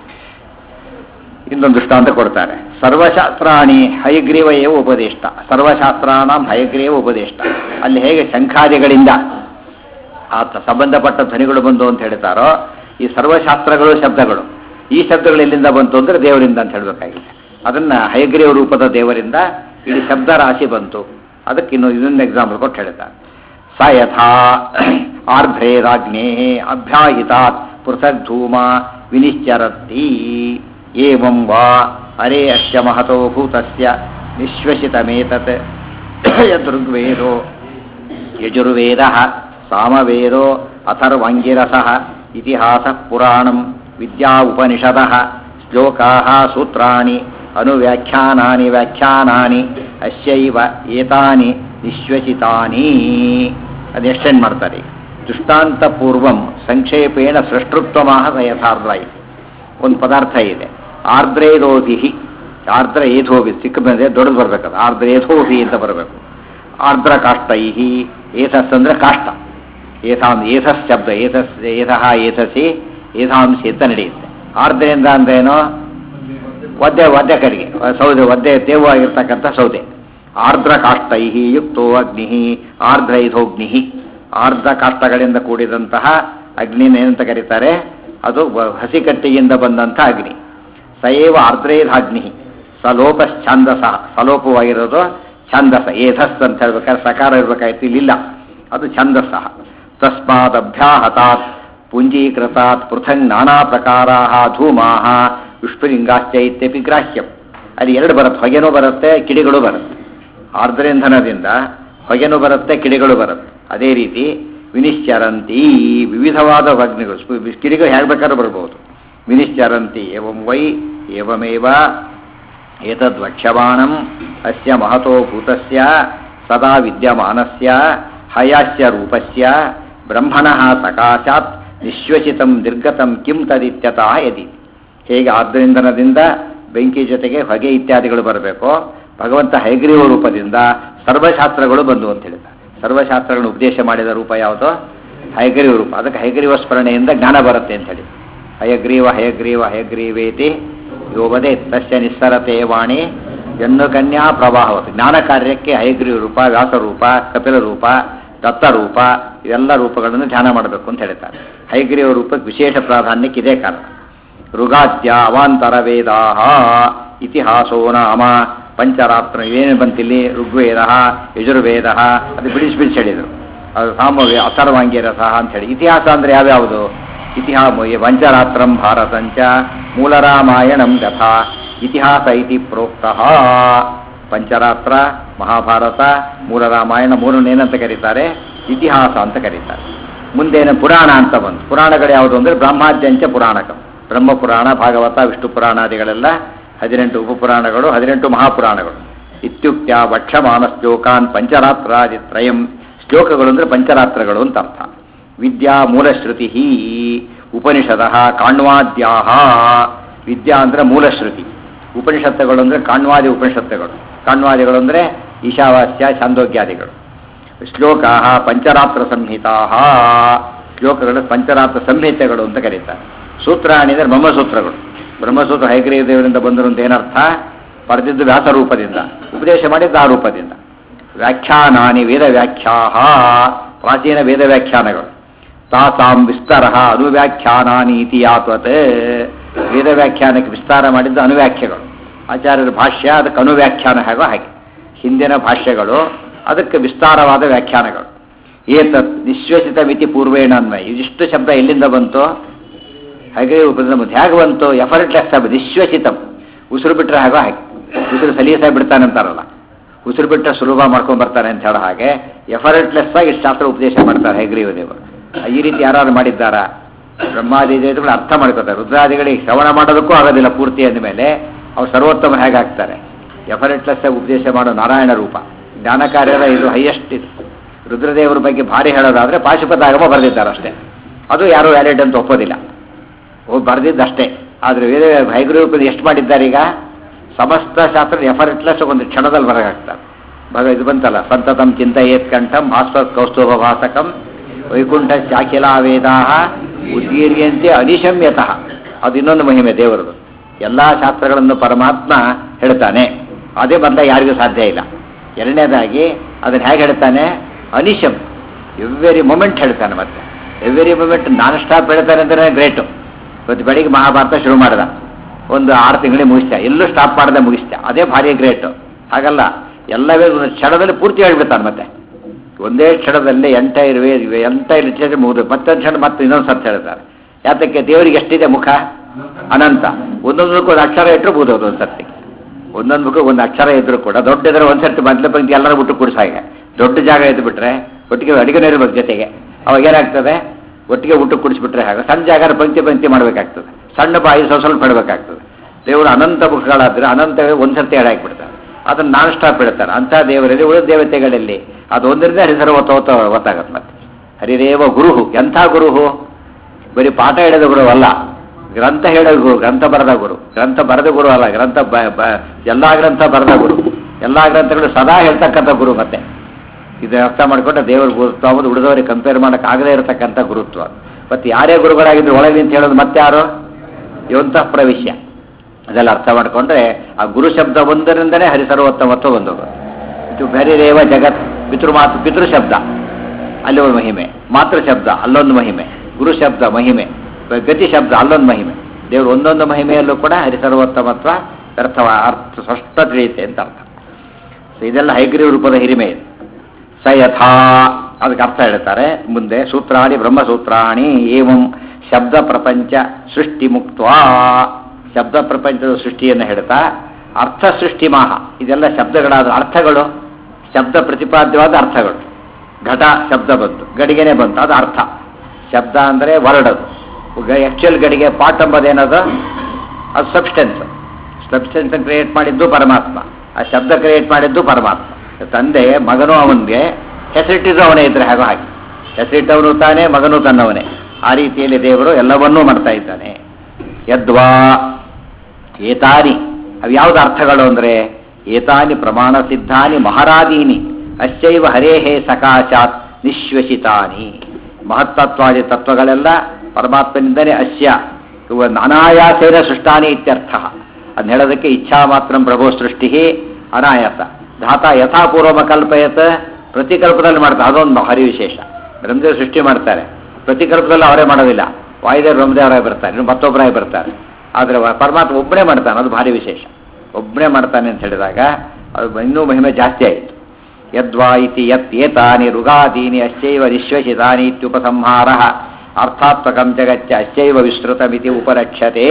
ಇನ್ನೊಂದು ದೃಷ್ಟಾಂತ ಕೊಡ್ತಾರೆ ಸರ್ವಶಾಸ್ತ್ರಾಣಿ ಹಯಗ್ರೀವಯೇ ಉಪದೇಷ್ಟ ಸರ್ವಶಾಸ್ತ್ರಾಣ ಹಯಗ್ರೀವ ಉಪದೇಷ್ಟ ಅಲ್ಲಿ ಹೇಗೆ ಶಂಖಾದಿಗಳಿಂದ ಆ ತ- ಸಂಬಂಧಪಟ್ಟ ಧ್ವನಿಗಳು ಬಂದು ಅಂತ ಹೇಳ್ತಾರೋ ಈ ಸರ್ವಶಾಸ್ತ್ರಗಳು ಶಬ್ದಗಳು ಈ ಶಬ್ದಗಳು ಎಲ್ಲಿಂದ ಬಂತು ಅಂದ್ರೆ ದೇವರಿಂದ ಅಂತ ಹೇಳಬೇಕಾಗಿದೆ ಅದನ್ನ ಹಯಗ್ರೀವ ರೂಪದ ದೇವರಿಂದ ಇಡೀ ಶಬ್ದ ರಾಶಿ ಬಂತು ಅದಕ್ಕೆ ಇನ್ನು ಇದೊಂದು ಎಕ್ಸಾಂಪಲ್ ಕೊಟ್ಟು ಹೇಳ್ತಾರೆ ಸ ಯಥಾ ಆರ್ಧ್ರೇರಾಗ್ನೇ ಅಭ್ಯಾಹಿತಾತ್ ಪೃಥಗ್ ಧೂಮ ವಿನಿಶ್ಚರತಿ ಏವಂ ವಾ ಅರೇ ಅಶ್ಯ ಮಹತೋ ಭೂತಸ್ಯ ನಿಶ್ವಸಿತಮೇತತ್ ಯದೃಗ್ವೇದೋ ಯಜುರ್ವೇದ ಸಾಮವೇದೋ ಅಥರ್ವಾಂಗಿರಸ ಇತಿಹಾಸ ಪುರಾಣಂ ವಿದ್ಯಾ ಉಪನಿಷದ ಶ್ಲೋಕಾ ಸೂತ್ರಾಣಿ ಅನುವ್ಯಾಖ್ಯಾನಾನಿ ವ್ಯಾಖ್ಯಾನಾನಿ ಅಸ್ಯೈವ ಏತಾನಿ ನಿಶ್ವಸಿತಾನಿ ಅದು ಎಕ್ಸ್ಟೆಂಡ್ ಮಾಡ್ತಾರೆ ದೃಷ್ಟಾಂತ ಪೂರ್ವಂ ಸಂಕ್ಷೇಪೇಣ ಸೃಷ್ಟೃತ್ವಮಾಹ ಸ ಯಥಾರ್ಧ ಇದೆ ಒಂದು ಪದಾರ್ಥ ಇದೆ ಆರ್ದ್ರೇದೋಧಿ ಆರ್ದ್ರ ಏಧೋಭಿ ಚಿಕ್ಕ ಬಂದರೆ ದೊಡ್ಡದು ಬರಬೇಕದು ಆರ್ದ್ರ ಏಧೋಭಿ ಅಂತ ಬರಬೇಕು ಆರ್ದ್ರ ಕಾಷ್ಟೈಹಿ ಏತಸ್ ಅಂದ್ರೆ ಕಾಷ್ಟ ಏತಾಂ ಏತಸ್ ಶಬ್ದ ಏತಸ್ ಏತಃ ಏತಸಿ ಏತಾಂಸಿ ಅಂತ ನಡೆಯುತ್ತೆ ಆರ್ದ್ರೆಯಿಂದ ಅಂದ್ರೇನು ಒದ್ದೆ ಒದ್ದೆ ಕಡೆಗೆ ಸೌದೆ ಒದ್ದೆ ತೇವವಾಗಿರ್ತಕ್ಕಂಥ ಸೌದೆ ಆರ್ದ್ರ ಕಾಷ್ಟೈಹಿ ಯುಕ್ತೋ ಅಗ್ನಿ ಆರ್ದ್ರೈಧೋಗ್ನಿ ಆರ್ದ್ರ ಕಾಷ್ಟಗಳಿಂದ ಕೂಡಿದಂತಹ ಅಗ್ನಿನ ಏನಂತ ಕರೀತಾರೆ ಅದು ವ- ಹಸಿ ಕಟ್ಟಿಗೆಯಿಂದ ಬಂದಂಥ ಅಗ್ನಿ ಸಯೇವ ಆರ್ದ್ರೇಧಾಗ್ನಿ ಸಲೋಪಶ್ಛಂದಸ ಸಲೋಪವಾಗಿರೋದು ಛಂದಸ ಏಧಸ್ ಅಂತ ಹೇಳ್ಬೇಕಾದ್ರೆ ಸಕಾರ ಇರ್ಬೇಕಾಯ್ತು ಇಲ್ಲಿಲ್ಲ ಅದು ಛಂದಸ ತಸ್ಮಾತ್ ಅಭ್ಯಾಹತಾತ್ ಪುಂಜೀಕೃತಾತ್ ಪೃಥಂಗ್ ನಾನಾ ಪ್ರಕಾರಾ ಧೂಮಾ ವಿಷ್ಣುಲಿಂಗಾಶ್ಚ ಇತ್ಯಪಿ ಗ್ರಾಹ್ಯಂ ಅಲ್ಲಿ ಎರಡು ಬರುತ್ತೆ ಹೊಗೆನೂ ಬರುತ್ತೆ ಕಿಡಿಗಳು ಬರುತ್ತೆ ಆರ್ದ್ರೇಂಧನದಿಂದ ಹೊಗೆನೂ ಬರುತ್ತೆ ಕಿಡಿಗಳು ಬರುತ್ತೆ ಅದೇ ರೀತಿ ವಿನಿಶ್ಚರಂತಿ ವಿವಿಧವಾದ ಅಗ್ನಿಗಳು ಸ್ಪು- ಕಿಡಿಗಳು ಹೇಗೆ ಬೇಕಾದ್ರೂ ಬರ್ಬೋದು ವಿನಿಶ್ಚರಂತಿ ಏವಂ ವೈ ಏವಮೇವ ಏತದ್ವಕ್ಷ್ಯಮಾಣಂ ಅಸ್ಯ ಮಹತೋ ಭೂತಸ್ಯ ಸದಾ ವಿದ್ಯಮಾನಸ್ಯ ಹಯಾಸ್ಯ ರೂಪಸ್ಯ ಬ್ರಹ್ಮಣಃ ಸಕಾಶಾತ್ ನಿಶ್ವಸಿತಂ ನಿರ್ಗತಂ ಕಿಂ ತದಿತ್ಯತಃ ಯದಿ ಹೇಗೆ ಆದ್ರಿಂದನದಿಂದ ಬೆಂಕಿ ಜೊತೆಗೆ ಹೊಗೆ ಇತ್ಯಾದಿಗಳು ಬರಬೇಕು ಭಗವಂತ ಹೈಗ್ರೀವ ರೂಪದಿಂದ ಸರ್ವಶಾಸ್ತ್ರಗಳು ಬಂದು ಅಂತ ಹೇಳಿದ್ದಾರೆ ಸರ್ವಶಾಸ್ತ್ರಗಳನ್ನು ಉಪದೇಶ ಮಾಡಿದ ರೂಪ ಯಾವುದು ಹಯಗ್ರೀವ ರೂಪ ಅದಕ್ಕೆ ಹಯಗ್ರೀವ ಸ್ಮರಣೆಯಿಂದ ಜ್ಞಾನ ಬರುತ್ತೆ ಅಂತ ಹೇಳಿ ಹಯಗ್ರೀವ ಹಯಗ್ರೀವ ಹಯಗ್ರೀವೇತಿ ಯೋಗದೆ ತಸ್ಯ ನಿಸ್ಸರತೆ ವಾಣಿ ಜನ್ನು ಕನ್ಯಾ ಪ್ರವಾಹವತ್ತು ಜ್ಞಾನ ಕಾರ್ಯಕ್ಕೆ ಹಯಗ್ರೀವ ರೂಪ ವ್ಯಾಸರೂಪ ಕಪಿಲ ರೂಪ ದತ್ತರೂಪ ಇವೆಲ್ಲ ರೂಪಗಳನ್ನು ಧ್ಯಾನ ಮಾಡಬೇಕು ಅಂತ ಹೇಳ್ತಾರೆ ಹೈಗ್ರೀವ ರೂಪಕ್ಕೆ ವಿಶೇಷ ಪ್ರಾಧಾನ್ಯಕ್ಕೆ ಇದೇ ಕಾರಣ ಋಗಾದ್ಯ ಅವಾಂತರ ವೇದಾಹ ಇತಿಹಾಸೋ ನಾಮ ಪಂಚರಾತ್ರ ಏನು ಬಂತಿಲ್ಲಿ ಋಗ್ವೇದ ಯಜುರ್ವೇದ ಅದು ಬಿಡಿಸಿ ಬಿಡಿಸಿ ಹೇಳಿದರು ಅದು ಸಾಮವೇ ಅಥರ್ವಾಂಗಿರಸ ಅಂತ ಹೇಳಿ ಇತಿಹಾಸ ಅಂದರೆ ಯಾವ್ಯಾವುದು ಇತಿಹಾಸ ಪಂಚರಾತ್ರಂ ಭಾರತಂಚ ಮೂಲರಾಮಾಯಣಂ ಗಥಾ ಇತಿಹಾಸ ಇತಿ ಪ್ರೋಕ್ತಃ ಪಂಚರಾತ್ರ ಮಹಾಭಾರತ ಮೂಲ ರಾಮಾಯಣ ಮೂರನ್ನು ಏನಂತ ಕರೀತಾರೆ ಇತಿಹಾಸ ಅಂತ ಕರೀತಾರೆ ಮುಂದೇನು ಪುರಾಣ ಅಂತ ಬಂತು ಪುರಾಣಗಳು ಯಾವುದು ಅಂದರೆ ಬ್ರಹ್ಮಾದ್ಯಂಚ ಪುರಾಣಕಂ ಬ್ರಹ್ಮಪುರಾಣ ಭಾಗವತ ವಿಷ್ಣು ಪುರಾಣಾದಿಗಳೆಲ್ಲ ಹದಿನೆಂಟು ಉಪಪುರಾಣಗಳು ಹದಿನೆಂಟು ಮಹಾಪುರಾಣಗಳು ಇತ್ಯುಕ್ತ ವಕ್ಷಮಾನ ಶ್ಲೋಕಾನ್ ಪಂಚರಾತ್ರಾದಿ ತ್ರಯಂ ಶ್ಲೋಕಗಳು ಅಂದರೆ ಪಂಚರಾತ್ರಗಳು ಅಂತ ಅರ್ಥ ವಿದ್ಯಾ ಮೂಲಶ್ರುತಿ ಉಪನಿಷದ ಕಾಣ್ವಾದ್ಯಾಹ ವಿದ್ಯಾ ಅಂದರೆ ಮೂಲಶ್ರುತಿ ಉಪನಿಷತ್ತುಗಳು ಅಂದರೆ ಕಾಣ್ವಾದಿ ಉಪನಿಷತ್ತುಗಳು ಕಾಣ್ವಾದಿಗಳು ಅಂದರೆ ಈಶಾವಾಸ್ಯ ಛಾಂದೋಗ್ಯಾದಿಗಳು ಶ್ಲೋಕ ಪಂಚರಾತ್ರ ಸಂಹಿತಾ ಶ್ಲೋಕಗಳು ಪಂಚರಾತ್ರ ಸಂಹಿತೆಗಳು ಅಂತ ಕರೀತಾರೆ ಸೂತ್ರಾಣಿ ಅಂದರೆ ಬ್ರಹ್ಮಸೂತ್ರಗಳು ಬ್ರಹ್ಮಸೂತ್ರ ಹೈಗ್ರೀವ ದೇವರಿಂದ ಬಂದರು ಅಂತ ಏನರ್ಥ ಪಡೆದಿದ್ದು ವ್ಯಾಸರೂಪದಿಂದ ಉಪದೇಶ ಮಾಡಿದ್ದು ಆ ರೂಪದಿಂದ ವ್ಯಾಖ್ಯಾನಾನಿ ವೇದ ವ್ಯಾಖ್ಯಾ ಪ್ರಾಚೀನ ವೇದ ವ್ಯಾಖ್ಯಾನಗಳು ತಾಸಾಂ ವಿಸ್ತಾರ ಅನುವ್ಯಾಖ್ಯಾನಾನಿ ಇತಿ ಯಾತ್ವತ್ ವೇದ ವ್ಯಾಖ್ಯಾನಕ್ಕೆ ವಿಸ್ತಾರ ಮಾಡಿದ್ದು ಅನುವ್ಯಾಖ್ಯಗಳು ಆಚಾರ್ಯರ ಭಾಷ್ಯ ಅದಕ್ಕೆ ಅನುವ್ಯಾಖ್ಯಾನ ಹೇಗೋ ಹಾಗೆ ಹಿಂದಿನ ಭಾಷ್ಯಗಳು ಅದಕ್ಕೆ ವಿಸ್ತಾರವಾದ ವ್ಯಾಖ್ಯಾನಗಳು ಏತತ್ ನಿಶ್ವಸಿತ ಮಿತಿ ಪೂರ್ವೇಣ ಅನ್ವಯ ಇದಿಷ್ಟು ಶಬ್ದ ಎಲ್ಲಿಂದ ಬಂತು ಹಾಗೆ ಉಪನಿಷತ್ ಬಂತು ಹೇಗೆ ಬಂತು ಎಫರ್ಟ್ಲೆಸ್ ಆಗಿ ನಿಶ್ವಸಿತಂ ಉಸಿರು ಬಿಟ್ಟರೆ ಹಾಗೋ ಹಾಗೆ ಉಸಿರು ಸಲೀಸಾಗಿ ಬಿಡ್ತಾನೆ ಅಂತಾರಲ್ಲ ಉಸಿರು ಬಿಟ್ಟರೆ ಸುಲಭ ಮಾಡ್ಕೊಂಡ್ ಬರ್ತಾನೆ ಅಂತ ಹೇಳೋ ಹಾಗೆ ಎಫರ್ಟ್ಲೆಸ್ ಆಗಿ ಇಷ್ಟು ಶಾಸ್ತ್ರ ಉಪದೇಶ ಮಾಡ್ತಾರೆ ಹೇಗ್ರೀವ ದೇವರು ಈ ರೀತಿ ಯಾರು ಮಾಡಿದ್ದಾರಾ ಬ್ರಹ್ಮಾದಿ ದೇವತೆಗಳು ಅರ್ಥ ಮಾಡ್ಕೋತಾರೆ ರುದ್ರಾದಿಗಳಿಗೆ ಶ್ರವಣ ಮಾಡೋದಕ್ಕೂ ಆಗೋದಿಲ್ಲ ಪೂರ್ತಿ ಅಂದಮೇಲೆ ಅವ್ರು ಸರ್ವೋತ್ತಮ ಹೇಗಾಗ್ತಾರೆ ಎಫರ್ಟ್ಲೆಸ್ ಆಗಿ ಉಪದೇಶ ಮಾಡೋ ನಾರಾಯಣ ರೂಪ ಜ್ಞಾನ ಕಾರ್ಯದ ಇದು ಹೈಯೆಸ್ಟ್ ಇದು ರುದ್ರದೇವರ ಬಗ್ಗೆ ಭಾರಿ ಹೇಳೋದಾದ್ರೆ ಪಾಶುಪತಾಗಮ ಬರೆದಿದ್ದಾರೆ ಅಷ್ಟೇ ಅದು ಯಾರು ವ್ಯಾಲಿಡ್ ಅಂತ ಒಪ್ಪೋದಿಲ್ಲ ಹೋಗಿ ಬರೆದಿದ್ದಷ್ಟೇ ಆದರೆ ವೇದ ಹೈಗ್ರೀವಪದ ಎಷ್ಟು ಮಾಡಿದ್ದಾರೆ ಈಗ ಸಮಸ್ತ ಶಾಸ್ತ್ರ ಎಫರ್ಟ್ಲೆಸ್ ಒಂದು ಕ್ಷಣದಲ್ಲಿ ಹೊರಗಾಗ್ತಾರೆ ಭಗ ಇದು ಬಂತಲ್ಲ ಸಂತತಂ ಚಿಂತೆಯೇತ್ ಕಂಠಂ ಭಾಸ್ವತ್ ಕೌಸ್ತುಭ ಭಾಸಕಂ ವೈಕುಂಠ ಶಾಖಿಲಾ ವೇದಾ ಉದ್ಗೀರ್ಯಂತೆ ಅನಿಶಮ್ಯತಃ ಅದು ಇನ್ನೊಂದು ಮಹಿಮೆ ದೇವರದು ಎಲ್ಲ ಶಾಸ್ತ್ರಗಳನ್ನು ಪರಮಾತ್ಮ ಹೇಳ್ತಾನೆ ಅದೇ ಬಂದ ಯಾರಿಗೂ ಸಾಧ್ಯ ಇಲ್ಲ ಎರಡನೇದಾಗಿ ಅದನ್ನು ಹೇಗೆ ಹೇಳ್ತಾನೆ ಅನಿಶಮ್ ಎವ್ರಿ ಮೊಮೆಂಟ್ ಹೇಳ್ತಾನೆ ಮತ್ತೆ ಎವ್ರಿ ಮೊಮೆಂಟ್ ನಾನ್ ಸ್ಟಾಪ್ ಹೇಳ್ತಾನೆ ಅಂತಲೇ ಗ್ರೇಟು ಇವತ್ತು ಬೆಳಿಗ್ಗೆ ಮಹಾಭಾರತ ಶುರು ಮಾಡ್ದ ಒಂದು ಆರು ತಿಂಗಳಿಗೆ ಮುಗಿಸ್ತ ಎಲ್ಲೂ ಸ್ಟಾಪ್ ಮಾಡದೆ ಮುಗಿಸ್ತ ಅದೇ ಭಾರಿ ಗ್ರೇಟು ಹಾಗಲ್ಲ ಎಲ್ಲವೇ ಒಂದು ಕ್ಷಣದಲ್ಲಿ ಪೂರ್ತಿ ಹೇಳ್ಬಿಡ್ತಾನೆ ಮತ್ತೆ ಒಂದೇ ಕ್ಷಣದಲ್ಲಿ ಎಂಟೈರ್ ವೇ ಎಂಟೈರ್ ಲಿಟ್ರೇಚರ್ ಮುಗಿದು ಮತ್ತೊಂದು ಕ್ಷಣ ಮತ್ತೆ ಇನ್ನೊಂದು ಸರ್ತಿ ಹೇಳ್ತಾರೆ ಯಾತಕ್ಕೆ ದೇವರಿಗೆ ಎಷ್ಟಿದೆ ಮುಖ ಅನಂತ ಒಂದೊಂದಕ್ಕೂ ಒಂದು ಅಕ್ಷರ ಇಟ್ಟರು ಮುಗಿದೋದು ಒಂದು ಸರ್ತಿ ಒಂದೊಂದು ಮುಖ ಒಂದು ಅಕ್ಷರ ಇದ್ರು ಕೂಡ ದೊಡ್ಡ ಇದ್ರೆ ಒಂದು ಸರ್ತಿ ಮೊದಲ ಪಂಕ್ತಿ ಎಲ್ಲರೂ ಬಿಟ್ಟು ಕೂಡಿಸಾಗೆ ದೊಡ್ಡ ಜಾಗ ಇದ್ದು ಬಿಟ್ರೆ ಒಟ್ಟಿಗೆ ಅಡಿಗೆ ಇರ್ಬೇಕು ಜೊತೆಗೆ ಅವಾಗ ಏನಾಗ್ತದೆ ಒಟ್ಟಿಗೆ ಊಟ ಕುಡಿಸ್ಬಿಟ್ರೆ ಹಾಗೆ ಸಣ್ಣ ಜಾಗ ಪಂಕ್ತಿ ಪಂಕ್ತಿ ಮಾಡಬೇಕಾಗ್ತದೆ ಸಣ್ಣ ಬಾಯಿ ಸ್ವಲ್ಪ ಸ್ವಲ್ಪ ಬಿಡಬೇಕಾಗ್ತದೆ ದೇವರು ಅನಂತ ಮುಖಗಳಾದ್ರೆ ಅನಂತ ಒಂದು ಸರ್ತಿ ಹಾಕ್ಬಿಡ್ತಾರೆ ಅದನ್ನು ನಾನ್ ಸ್ಟಾಪ್ ಇಡ್ತಾರೆ ಅಂಥ ದೇವರಲ್ಲಿ ಉಳಿದ ದೇವತೆಗಳಲ್ಲಿ ಅದು ಒಂದರಿಂದ ಹರಿಸರ ಒತ್ತ ಒತ್ತ ಒತ್ತಾಗತ್ತೆ ಮತ್ತೆ ಹರಿದೇವ ಗುರುಹು ಎಂಥ ಗುರುಹು ಬರೀ ಪಾಠ ಹೇಳಿದ ಗುರು ಅಲ್ಲ ಗ್ರಂಥ ಹೇಳೋ ಗುರು ಗ್ರಂಥ ಬರೆದ ಗುರು ಗ್ರಂಥ ಬರೆದ ಗುರು ಅಲ್ಲ ಗ್ರಂಥ ಬ- ಬ- ಎಲ್ಲಾ ಗ್ರಂಥ ಬರೆದ ಗುರು ಎಲ್ಲಾ ಗ್ರಂಥಗಳು ಸದಾ ಹೇಳ್ತಕ್ಕಂಥ ಗುರು ಮತ್ತೆ ಇದು ಅರ್ಥ ಮಾಡಿಕೊಂಡ್ರೆ ದೇವರ ಗುರುತ್ವ ಅನ್ನೋದು ಉಳಿದವರಿಗೆ ಕಂಪೇರ್ ಮಾಡಕ್ ಆಗದೇ ಇರತಕ್ಕಂಥ ಗುರುತ್ವ ಮತ್ತೆ ಯಾರೇ ಗುರುಗಳಾಗಿದ್ರು ಒಳಗೆ ಅಂತ ಹೇಳೋದು ಮತ್ತೆ ಯಾರು ಯೋಂತಃ ಪ್ರವಿಶ್ಯ ಅದೆಲ್ಲ ಅರ್ಥ ಮಾಡಿಕೊಂಡ್ರೆ ಆ ಗುರು ಶಬ್ದ ಒಂದರಿಂದನೇ ಹರಿಸರ್ವೋತ್ತಮತ್ವ ಬಂದೋದು ಇದು ಬೇರೆ ಜಗತ್ ಪಿತೃ ಮಾತು ಪಿತೃ ಶಬ್ದ ಅಲ್ಲಿ ಒಂದು ಮಹಿಮೆ ಮಾತೃ ಶಬ್ದ ಅಲ್ಲೊಂದು ಮಹಿಮೆ ಗುರು ಶಬ್ದ ಮಹಿಮೆ ಗತಿ ಶಬ್ದ ಅಲ್ಲೊಂದು ಮಹಿಮೆ ದೇವರು ಒಂದೊಂದು ಮಹಿಮೆಯಲ್ಲೂ ಕೂಡ ಹರಿಸರ್ವೋತ್ತಮತ್ವ ಅರ್ಥವ ಅರ್ಥ ಸ್ಪಷ್ಟ ತಿಳಿಯುತ್ತೆ ಅಂತ ಅರ್ಥ ಸೊ ಇದೆಲ್ಲ ಹೈಗ್ರೀವ ರೂಪದ ಹಿರಿಮೆ ಇದೆ ಸ ಯಥಾ ಅದಕ್ಕೆ ಅರ್ಥ ಹೇಳ್ತಾರೆ ಮುಂದೆ ಸೂತ್ರಾಣಿ ಬ್ರಹ್ಮಸೂತ್ರಾಣಿ ಏವಂ ಶಬ್ದ ಪ್ರಪಂಚ ಸೃಷ್ಟಿ ಮುಕ್ತ ಶಬ್ದ ಪ್ರಪಂಚದ ಸೃಷ್ಟಿಯನ್ನು ಹೇಳ್ತಾ ಅರ್ಥ ಸೃಷ್ಟಿ ಮಾಹ ಇದೆಲ್ಲ ಶಬ್ದಗಳಾದ ಅರ್ಥಗಳು ಶಬ್ದ ಪ್ರತಿಪಾದ್ಯವಾದ ಅರ್ಥಗಳು ಘಟ ಶಬ್ದ ಬಂತು ಗಡಿಗೆನೆ ಬಂತು ಅದು ಅರ್ಥ ಶಬ್ದ ಅಂದರೆ ವರ್ಡ್ ಅದು ಆಕ್ಚುಯಲ್ ಗಡಿಗೆ ಪಾಟ್ ಎಂಬುದೇನದು ಅದು ಸಬ್ಸ್ಟೆನ್ಸ್ ಸಬ್ಸ್ಟೆನ್ಸ್ ಕ್ರಿಯೇಟ್ ಮಾಡಿದ್ದು ಪರಮಾತ್ಮ ಆ ಶಬ್ದ ಕ್ರಿಯೇಟ್ ಮಾಡಿದ್ದು ಪರಮಾತ್ಮ ತಂದೆ ಮಗನು ಅವನಿಗೆ ಹೆಸರಿಟ್ಟಿದ್ದು ಅವನೇ ಇದ್ರೆ ಹಾಗೋ ಹಾಗೆ ಹೆಸರಿಟ್ಟವನು ತಾನೇ ಮಗನು ತನ್ನವನೇ ಆ ರೀತಿಯಲ್ಲಿ ದೇವರು ಎಲ್ಲವನ್ನೂ ಮಾಡ್ತಾ ಇದ್ದಾನೆ ಯದ್ವಾ ಏತಾನಿ ಅವು ಯಾವ್ದು ಅರ್ಥಗಳು ಅಂದರೆ ಏತಾನಿ ಪ್ರಮಾಣ ಸಿದ್ಧಾನಿ ಮಹಾರಾದೀನಿ ಅಶ್ಚೈವ ಹರೇಹೇ ಸಕಾಶಾತ್ ನಿಶ್ವಸಿತಾನಿ ಮಹತ್ತತ್ವಾದಿ ತತ್ವಗಳೆಲ್ಲ ಪರಮಾತ್ಮನಿಂದಲೇ ಅಸ್ಯ ಇವ ಅನಾಯಾಸೇನ ಸೃಷ್ಟಾನಿ ಇತ್ಯರ್ಥ ಅದನ್ನ ಹೇಳೋದಕ್ಕೆ ಇಚ್ಛಾ ಮಾತ್ರ ಪ್ರಭೋ ಸೃಷ್ಟಿ ಅನಾಯಾಸ ಧಾತ ಯಥಾಪೂರ್ವಮ ಕಲ್ಪಯತ್ ಪ್ರತಿಕಲ್ಪದಲ್ಲಿ ಮಾಡ್ತಾರೆ ಅದೊಂದು ಹರಿ ವಿಶೇಷ ಬ್ರಹ್ಮದೇವರು ಸೃಷ್ಟಿ ಮಾಡ್ತಾರೆ ಪ್ರತಿಕಲ್ಪದಲ್ಲಿ ಅವರೇ ಮಾಡೋದಿಲ್ಲ ವಾಯುದೇವರು ಬ್ರಹ್ಮದೇವರಾಗಿ ಬರ್ತಾರೆ ಇನ್ನು ಮತ್ತೊಬ್ಬರಾಗಿ ಬರ್ತಾರೆ ಆದರೆ ಪರಮಾತ್ಮ ಒಬ್ಬನೇ ಮಾಡ್ತಾನೆ ಅದು ಭಾರಿ ವಿಶೇಷ ಒಬ್ಬನೇ ಮಾಡ್ತಾನೆ ಅಂತ ಹೇಳಿದಾಗ ಅದು ಇನ್ನೂ ಮಹಿಮೆ ಜಾಸ್ತಿ ಆಯಿತು ಯದ್ವಾ ಇತಿ ಯತ್ ಏತಾನಿ ಋಗಾದೀನಿ ಅಶ್ಚೈವ ನಿಶ್ವಸಿತಾನಿ ಇತ್ಯುಪಸಂಹಾರ ಅರ್ಥಾತ್ಮಕಂ ಜಗಚ್ಚ ಅಶ್ಚೈವ ವಿಸ್ತೃತಮಿತಿ ಉಪರಕ್ಷತೆ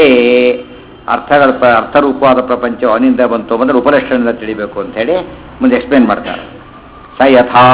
ಅರ್ಥಗಳ ಪ್ರ- ಅರ್ಥರೂಪವಾದ ಪ್ರಪಂಚ ಅವನಿಂದ ಬಂತು ಬಂದರೆ ಉಪಲಕ್ಷಣದಿಂದ ತಿಳಿಬೇಕು ಅಂತ ಹೇಳಿ ಮುಂದೆ ಎಕ್ಸ್ಪ್ಲೇನ್ ಮಾಡ್ತಾರೆ ಸ ಯಥಾ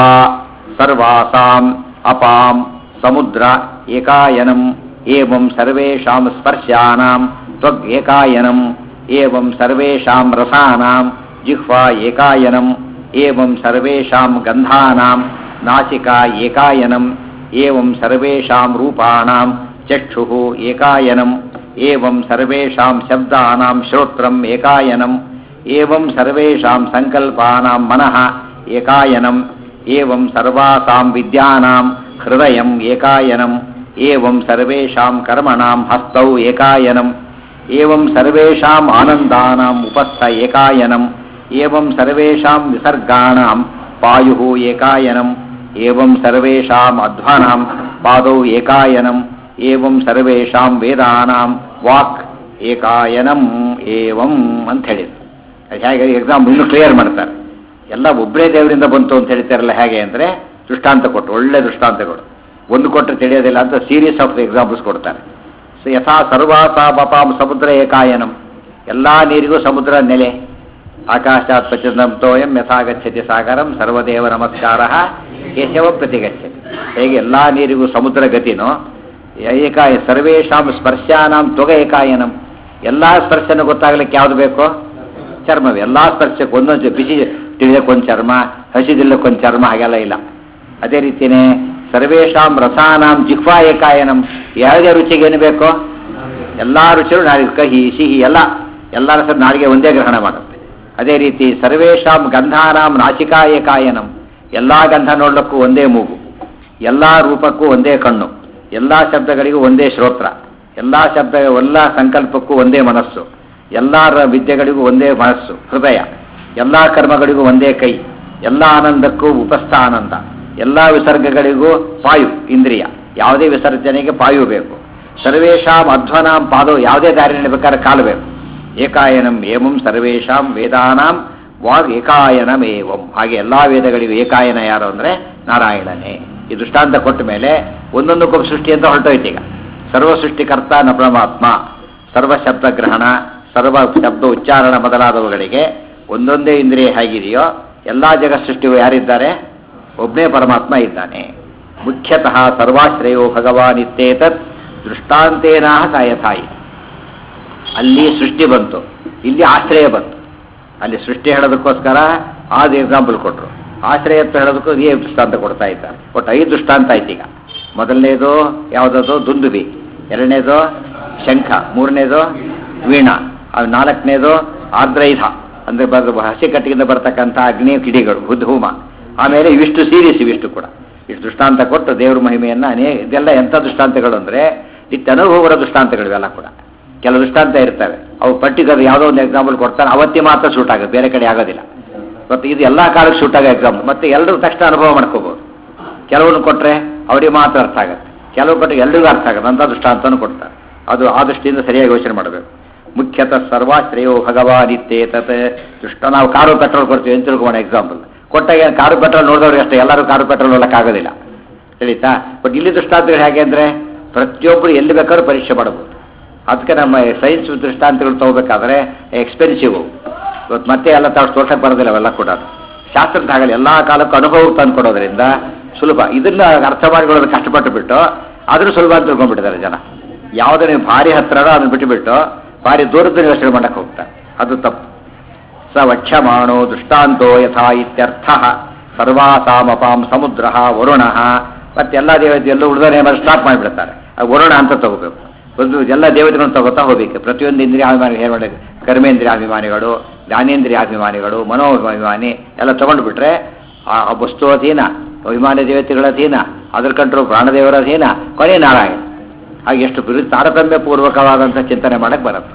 ಸರ್ವಾಸಾಂ ಅಪಾಂ ಸಮುದ್ರ ಏಕಾಯನಂ ಏವಂ ಸರ್ವೇಷಾಂ ಸ್ಪರ್ಶಾನಾಂ ತ್ವಗ್ ಏಕಾಯನಂ ಏವಂ ಸರ್ವೇಷಾಂ ರಸಾನಾಂ ಜಿಹ್ವಾ ಏಕಾಯನಂ ಏವಂ ಸರ್ವೇಷಾಂ ಗಂಧಾನಾಂ ನಾಸಿಕಾ ಏಕಾಯನಂ ಏವಂ ಸರ್ವೇಷಾಂ ರೂಪಾಣಾಂ ಚಕ್ಷುಃ ಏಕಾಯನಂ ಏವಂ ಸರ್ವೇಷಾಂ ಶಬ್ದಾನಾಂ ಶ್ರೋತ್ರಂ ಏಕಾಯನಂ ಏವಂ ಸರ್ವೇಷಾಂ ಸಂಕಲ್ಪಾನಾಂ ಮನಃ ಏಕಾಯನಂ ಏವಂ ಸರ್ವಾಸಾಂ ವಿದ್ಯಾನಾಂ ಹೃದಯಂ ಏಕಾಯನಂ ಏವಂ ಸರ್ವೇಷಾಂ ಕರ್ಮಣಾಂ ಹಸ್ತೌ ಏಕಾಯನಂ ಏವಂ ಸರ್ವೇಷಾಂ ಆನಂದಾನಾಂ ಉಪಸ್ಥ ಏಕಾಯನಂ ಏವಂ ಸರ್ವೇಷಾಂ ವಿಸರ್ಗಾಣಾಂ ಪಾಯುಃ ಏಕಾಯನಂ ಏವಂ ಸರ್ವೇಷಾಂ ಅಧ್ವಾನಾಂ ಪಾದೌ ಏಕಾಯನಂ ಏವಂ ಸರ್ವೇಷಾಂ ವೇದಾನಾಂ ವಾಕ್ ಏಕಾಯನಂ ಏವಂ ಅಂತ ಹೇಳಿದ್ರು ಅದು ಹೇಗೆ ಎಕ್ಸಾಮ್ ಇನ್ನೂ ಕ್ಲಿಯರ್ ಮಾಡ್ತಾರೆ ಎಲ್ಲ ಒಬ್ಬರೇ ದೇವರಿಂದ ಬಂತು ಅಂತ ಹೇಳ್ತಾರಲ್ಲ ಹೇಗೆ ಅಂದರೆ ದೃಷ್ಟಾಂತ ಕೊಟ್ಟು ಒಳ್ಳೆ ದೃಷ್ಟಾಂತಗಳು ಒಂದು ಕೊಟ್ಟರೆ ತಿಳಿಯೋದಿಲ್ಲ ಅಂತ ಸೀರೀಸ್ ಆಫ್ ಎಕ್ಸಾಂಪಲ್ಸ್ ಕೊಡ್ತಾರೆ ಸೊ ಯಥಾ ಸರ್ವಾಸಾ ಪಪಾಂ ಸಮುದ್ರ ಏಕಾಯನಂ ಎಲ್ಲ ನೀರಿಗೂ ಸಮುದ್ರ ನೆಲೆ ಆಕಾಶಾತ್ ಪಚನಂ ತೋಯಂ ಯಥಾ ಗಚ್ಚತಿ ಸಾಗರಂ ಸರ್ವದೇವ ನಮಸ್ಕಾರ ಕೇಶವ ಪ್ರತಿಗಚ್ಚತಿ ಹೇಗೆ ಎಲ್ಲ ನೀರಿಗೂ ಸಮುದ್ರ ಗತಿನೋ ಏಕಾಯ ಸರ್ವೇಷಾಂ ಸ್ಪರ್ಶಾನಾಂ ತೊಗ ಏಕಾಯನಂ ಎಲ್ಲ ಸ್ಪರ್ಶನ ಗೊತ್ತಾಗ್ಲಿಕ್ಕೆ ಯಾವ್ದು ಬೇಕು ಚರ್ಮವೇ ಎಲ್ಲ ಸ್ಪರ್ಶಕ್ಕೆ ಒಂದೊಂದು ಬಿಸಿ ತಿಳಿಯೋಕ್ಕೊಂದು ಚರ್ಮ ಹಸಿದಿಲ್ಲಕ್ಕೊಂದು ಚರ್ಮ ಹಾಗೆಲ್ಲ ಇಲ್ಲ ಅದೇ ರೀತಿಯೇ ಸರ್ವೇಷಾಂ ರಸಾನಾಂ ಜಿಹ್ವಾ ಏಕಾಯನಂ ಯಾವುದೇ ರುಚಿಗೆ ಏನು ಬೇಕು ಎಲ್ಲ ರುಚಿಗಳು ನಾಡಿಗೆ ಕಹಿ ಸಿಹಿ ಎಲ್ಲ ಎಲ್ಲ ರಸ ನಾಡಿಗೆ ಒಂದೇ ಗ್ರಹಣ ಮಾಡುತ್ತೆ ಅದೇ ರೀತಿ ಸರ್ವೇಷಾಂ ಗಂಧಾನಾಂ ನಾಸಿಕಾ ಏಕಾಯನಂ ಎಲ್ಲ ಗಂಧ ನೋಡ್ಲಿಕ್ಕೂ ಒಂದೇ ಮೂಗು ಎಲ್ಲ ರೂಪಕ್ಕೂ ಒಂದೇ ಕಣ್ಣು ಎಲ್ಲ ಶಬ್ದಗಳಿಗೂ ಒಂದೇ ಶ್ರೋತ್ರ ಎಲ್ಲ ಶಬ್ದ ಎಲ್ಲ ಸಂಕಲ್ಪಕ್ಕೂ ಒಂದೇ ಮನಸ್ಸು ಎಲ್ಲ ರ- ವಿದ್ಯೆಗಳಿಗೂ ಒಂದೇ ಮನಸ್ಸು ಹೃದಯ ಎಲ್ಲ ಕರ್ಮಗಳಿಗೂ ಒಂದೇ ಕೈ ಎಲ್ಲ ಆನಂದಕ್ಕೂ ಉಪಸ್ಥ ಆನಂದ ಎಲ್ಲ ವಿಸರ್ಗಗಳಿಗೂ ಪಾಯು ಇಂದ್ರಿಯ ಯಾವುದೇ ವಿಸರ್ಜನೆಗೆ ಪಾಯು ಬೇಕು ಸರ್ವೇಷಾಂ ಅಧ್ವನಾಂ ಪಾದೋ ಯಾವುದೇ ದಾರಿ ನಡಿಬೇಕಾದ್ರೆ ಕಾಲು ಬೇಕು ಏಕಾಯನಂ ಏಮಂ ಸರ್ವೇಷಾಂ ವೇದಾನಾಂ ವಾಗ್ ಏಕಾಯನಮೇವಂ ಹಾಗೆ ಎಲ್ಲಾ ವೇದಗಳಿಗೂ ಏಕಾಯನ ಯಾರು ಅಂದ್ರೆ ನಾರಾಯಣನೇ ಈ ದೃಷ್ಟಾಂತ ಕೊಟ್ಟ ಮೇಲೆ ಒಂದೊಂದಕ್ಕೊಬ್ಬ ಸೃಷ್ಟಿ ಅಂತ ಹೊರಟೋಯ್ತು ಈಗ ಸರ್ವ ಸೃಷ್ಟಿಕರ್ತ ನ ಪರಮಾತ್ಮ ಸರ್ವ ಶಬ್ದ ಗ್ರಹಣ ಸರ್ವ ಶಬ್ದ ಉಚ್ಚಾರಣ ಮೊದಲಾದವುಗಳಿಗೆ ಒಂದೊಂದೇ ಇಂದ್ರಿಯ ಹೇಗಿದೆಯೋ ಎಲ್ಲಾ ಜಗತ್ ಸೃಷ್ಟಿಯು ಯಾರಿದ್ದಾರೆ ಒಬ್ಬನೇ ಪರಮಾತ್ಮ ಇದ್ದಾನೆ ಮುಖ್ಯತಃ ಸರ್ವಾಶ್ರಯೋ ಭಗವಾನ್ ಇತ್ತೇತತ್ ದೃಷ್ಟಾಂತೇನ ಸಾಯಥಾಯಿ ಅಲ್ಲಿ ಸೃಷ್ಟಿ ಬಂತು ಇಲ್ಲಿ ಆಶ್ರಯ ಬಂತು ಅಲ್ಲಿ ಸೃಷ್ಟಿ ಹೇಳೋದಕ್ಕೋಸ್ಕರ ಆದ ಎಕ್ಸಾಂಪಲ್ ಕೊಟ್ಟರು ಆಶ್ರಯತ್ವ ಹೇಳೋದಕ್ಕೂ ಈ ದೃಷ್ಟಾಂತ ಕೊಡ್ತಾ ಇದ್ದಾರೆ ಒಟ್ಟು ಐದು ದೃಷ್ಟಾಂತ ಆಯ್ತು ಈಗ ಮೊದಲನೇದು ಯಾವುದದು ದುಂದುಬಿ ಎರಡನೇದು ಶಂಖ ಮೂರನೇದು ವೀಣಾ ಅದು ನಾಲ್ಕನೇದು ಆರ್ದ್ರೈಧ ಅಂದರೆ ಬರ್ ಹಸಿ ಕಟ್ಟಿಗೆಯಿಂದ ಬರ್ತಕ್ಕಂಥ ಅಗ್ನಿ ಕಿಡಿಗಳು ಬುದ್ಧೂಮ ಆಮೇಲೆ ಇವಿಷ್ಟು ಸೀರೀಸ್ ಇವಿಷ್ಟು ಕೂಡ ಇಷ್ಟು ದೃಷ್ಟಾಂತ ಕೊಟ್ಟು ದೇವ್ರ ಮಹಿಮೆಯನ್ನು ಅನೇಕ ಇದೆಲ್ಲ ಎಂಥ ದೃಷ್ಟಾಂತಗಳು ಅಂದರೆ ನಿತ್ಯ ಅನುಭವರ ದೃಷ್ಟಾಂತಗಳು ಇವೆಲ್ಲ ಕೂಡ ಕೆಲವು ದೃಷ್ಟಾಂತ ಇರ್ತವೆ ಅವು ಪರ್ಟಿಕ್ಯುಲರ್ ಯಾವುದೋ ಒಂದು ಎಕ್ಸಾಂಪಲ್ ಕೊಡ್ತಾರೆ ಅವತ್ತೇ ಮಾತ್ರ ಶೂಟ್ ಆಗುತ್ತೆ ಬೇರೆ ಕಡೆ ಆಗೋದಿಲ್ಲ ಮತ್ತು ಇದು ಎಲ್ಲ ಕಾಲಕ್ಕೆ ಶೂಟ್ ಆಗೋ ಎಕ್ಸಾಂಪಲ್ ಮತ್ತೆ ಎಲ್ಲರೂ ತಕ್ಷಣ ಅನುಭವ ಮಾಡ್ಕೋಬೋದು ಕೆಲವನ್ನು ಕೊಟ್ಟರೆ ಅವರಿಗೆ ಮಾತ್ರ ಅರ್ಥ ಆಗುತ್ತೆ ಕೆಲವು ಕೊಟ್ಟರೆ ಎಲ್ರಿಗೂ ಅರ್ಥ ಆಗುತ್ತೆ ಅಂತ ದೃಷ್ಟಾಂತನೂ ಕೊಡ್ತಾರೆ ಅದು ಆ ದೃಷ್ಟಿಯಿಂದ ಸರಿಯಾಗಿ ಯೋಚನೆ ಮಾಡಬೇಕು ಮುಖ್ಯತಃ ಸರ್ವಾಶ್ರಯೋ ಭಗವಾನ್ ಇತ್ತೇತತ್ ದೃಷ್ಟ ನಾವು ಕಾರು ಪೆಟ್ರೋಲ್ ಕೊಡ್ತೀವಿ ಅಂತ ತಿಳ್ಕೊಳ್ಳೋಣ ಎಕ್ಸಾಂಪಲ್ ಕೊಟ್ಟಾಗ ಏನು ಕಾರು ಪೆಟ್ರೋಲ್ ನೋಡಿದವ್ರಿಗೆ ಅಷ್ಟೇ ಎಲ್ಲರೂ ಕಾರು ಪೆಟ್ರೋಲ್ ನೋಡೋಕ್ಕಾಗೋದಿಲ್ಲ ತಿಳಿತಾ ಬಟ್ ಇಲ್ಲಿ ದೃಷ್ಟಾಂತಗಳು ಹೇಗೆ ಅಂದರೆ ಪ್ರತಿಯೊಬ್ಬರು ಎಲ್ಲಿ ಬೇಕಾದ್ರೂ ಪರೀಕ್ಷೆ ಮಾಡಬಹುದು ಅದಕ್ಕೆ ನಮ್ಮ ಸೈನ್ಸ್ ದೃಷ್ಟಾಂತಗಳು ತಗೋಬೇಕಾದ್ರೆ ಎಕ್ಸ್ಪೆನ್ಸಿವ್ ಇವತ್ತು ಮತ್ತೆ ಎಲ್ಲ ತಾವು ತೋರ್ಸಕ್ಕೆ ಬರೋದಿಲ್ಲ ಅವೆಲ್ಲ ಕೂಡ ಶಾಸ್ತ್ರದ ಆಗಲ್ಲ ಎಲ್ಲ ಕಾಲಕ್ಕೂ ಅನುಭವಕ್ಕೆ ತಂದು ಕೊಡೋದ್ರಿಂದ ಸುಲಭ ಇದನ್ನ ಅರ್ಥ ಮಾಡಿಕೊಳ್ಳೋದು ಕಷ್ಟಪಟ್ಟು ಬಿಟ್ಟು ಆದರೂ ಸುಲಭ ಅಂತ ತಿಳ್ಕೊಂಡ್ಬಿಟ್ಟಿದ್ದಾರೆ ಜನ ಯಾವುದೇ ನೀವು ಭಾರಿ ಹತ್ರನೋ ಅದನ್ನ ಬಿಟ್ಟುಬಿಟ್ಟು ಭಾರಿ ದೂರದ ಯೋಚನೆ ಮಾಡಕ್ಕೆ ಹೋಗ್ತಾರೆ ಅದು ತಪ್ಪು ಸ ವಕ್ಷ್ಯಮಾಣೋ ದೃಷ್ಟಾಂತೋ ಯಥಾ ಇತ್ಯರ್ಥ ಸರ್ವಾಸಾಮಪಾಂ ಸಮುದ್ರ ವರುಣ ಮತ್ತೆಲ್ಲ ದೇವತೆ ಎಲ್ಲ ಉಳಿದವರೇ ಸ್ಟಾಪ್ ಮಾಡಿಬಿಡ್ತಾರೆ ಆ ವರುಣ ಅಂತ ತಗೋಬೇಕು ಒಂದು ಎಲ್ಲ ದೇವತೆಗಳನ್ನು ತಗೋತಾ ಹೋಗ್ಬೇಕು ಪ್ರತಿಯೊಂದು ಇಂದ್ರಿಯಾಭಿಮಾನಿ ಏನು ಮಾಡಬೇಕು ಕರ್ಮೇಂದ್ರಿಯಾಭಿಮಾನಿಗಳು ಜ್ಞಾನೇಂದ್ರಿಯಾಭಿಮಾನಿಗಳು ಮನೋಭಿಮಾನಿ ಎಲ್ಲ ತಗೊಂಡು ಬಿಟ್ರೆ ಆ ಆ ವಸ್ತು ಅಧೀನ ಅಭಿಮಾನಿ ದೇವತೆಗಳ ಅಧೀನ ಅದ್ರ ಕಂಟ್ರು ಪ್ರಾಣದೇವರ ಅಧೀನ ಕೊನೆ ನಾರಾಯಣ ಹಾಗೆ ಎಷ್ಟು ಬಿರು ತಾರತಮ್ಯ ಪೂರ್ವಕವಾದಂಥ ಚಿಂತನೆ ಮಾಡಕ್ಕೆ ಬರುತ್ತೆ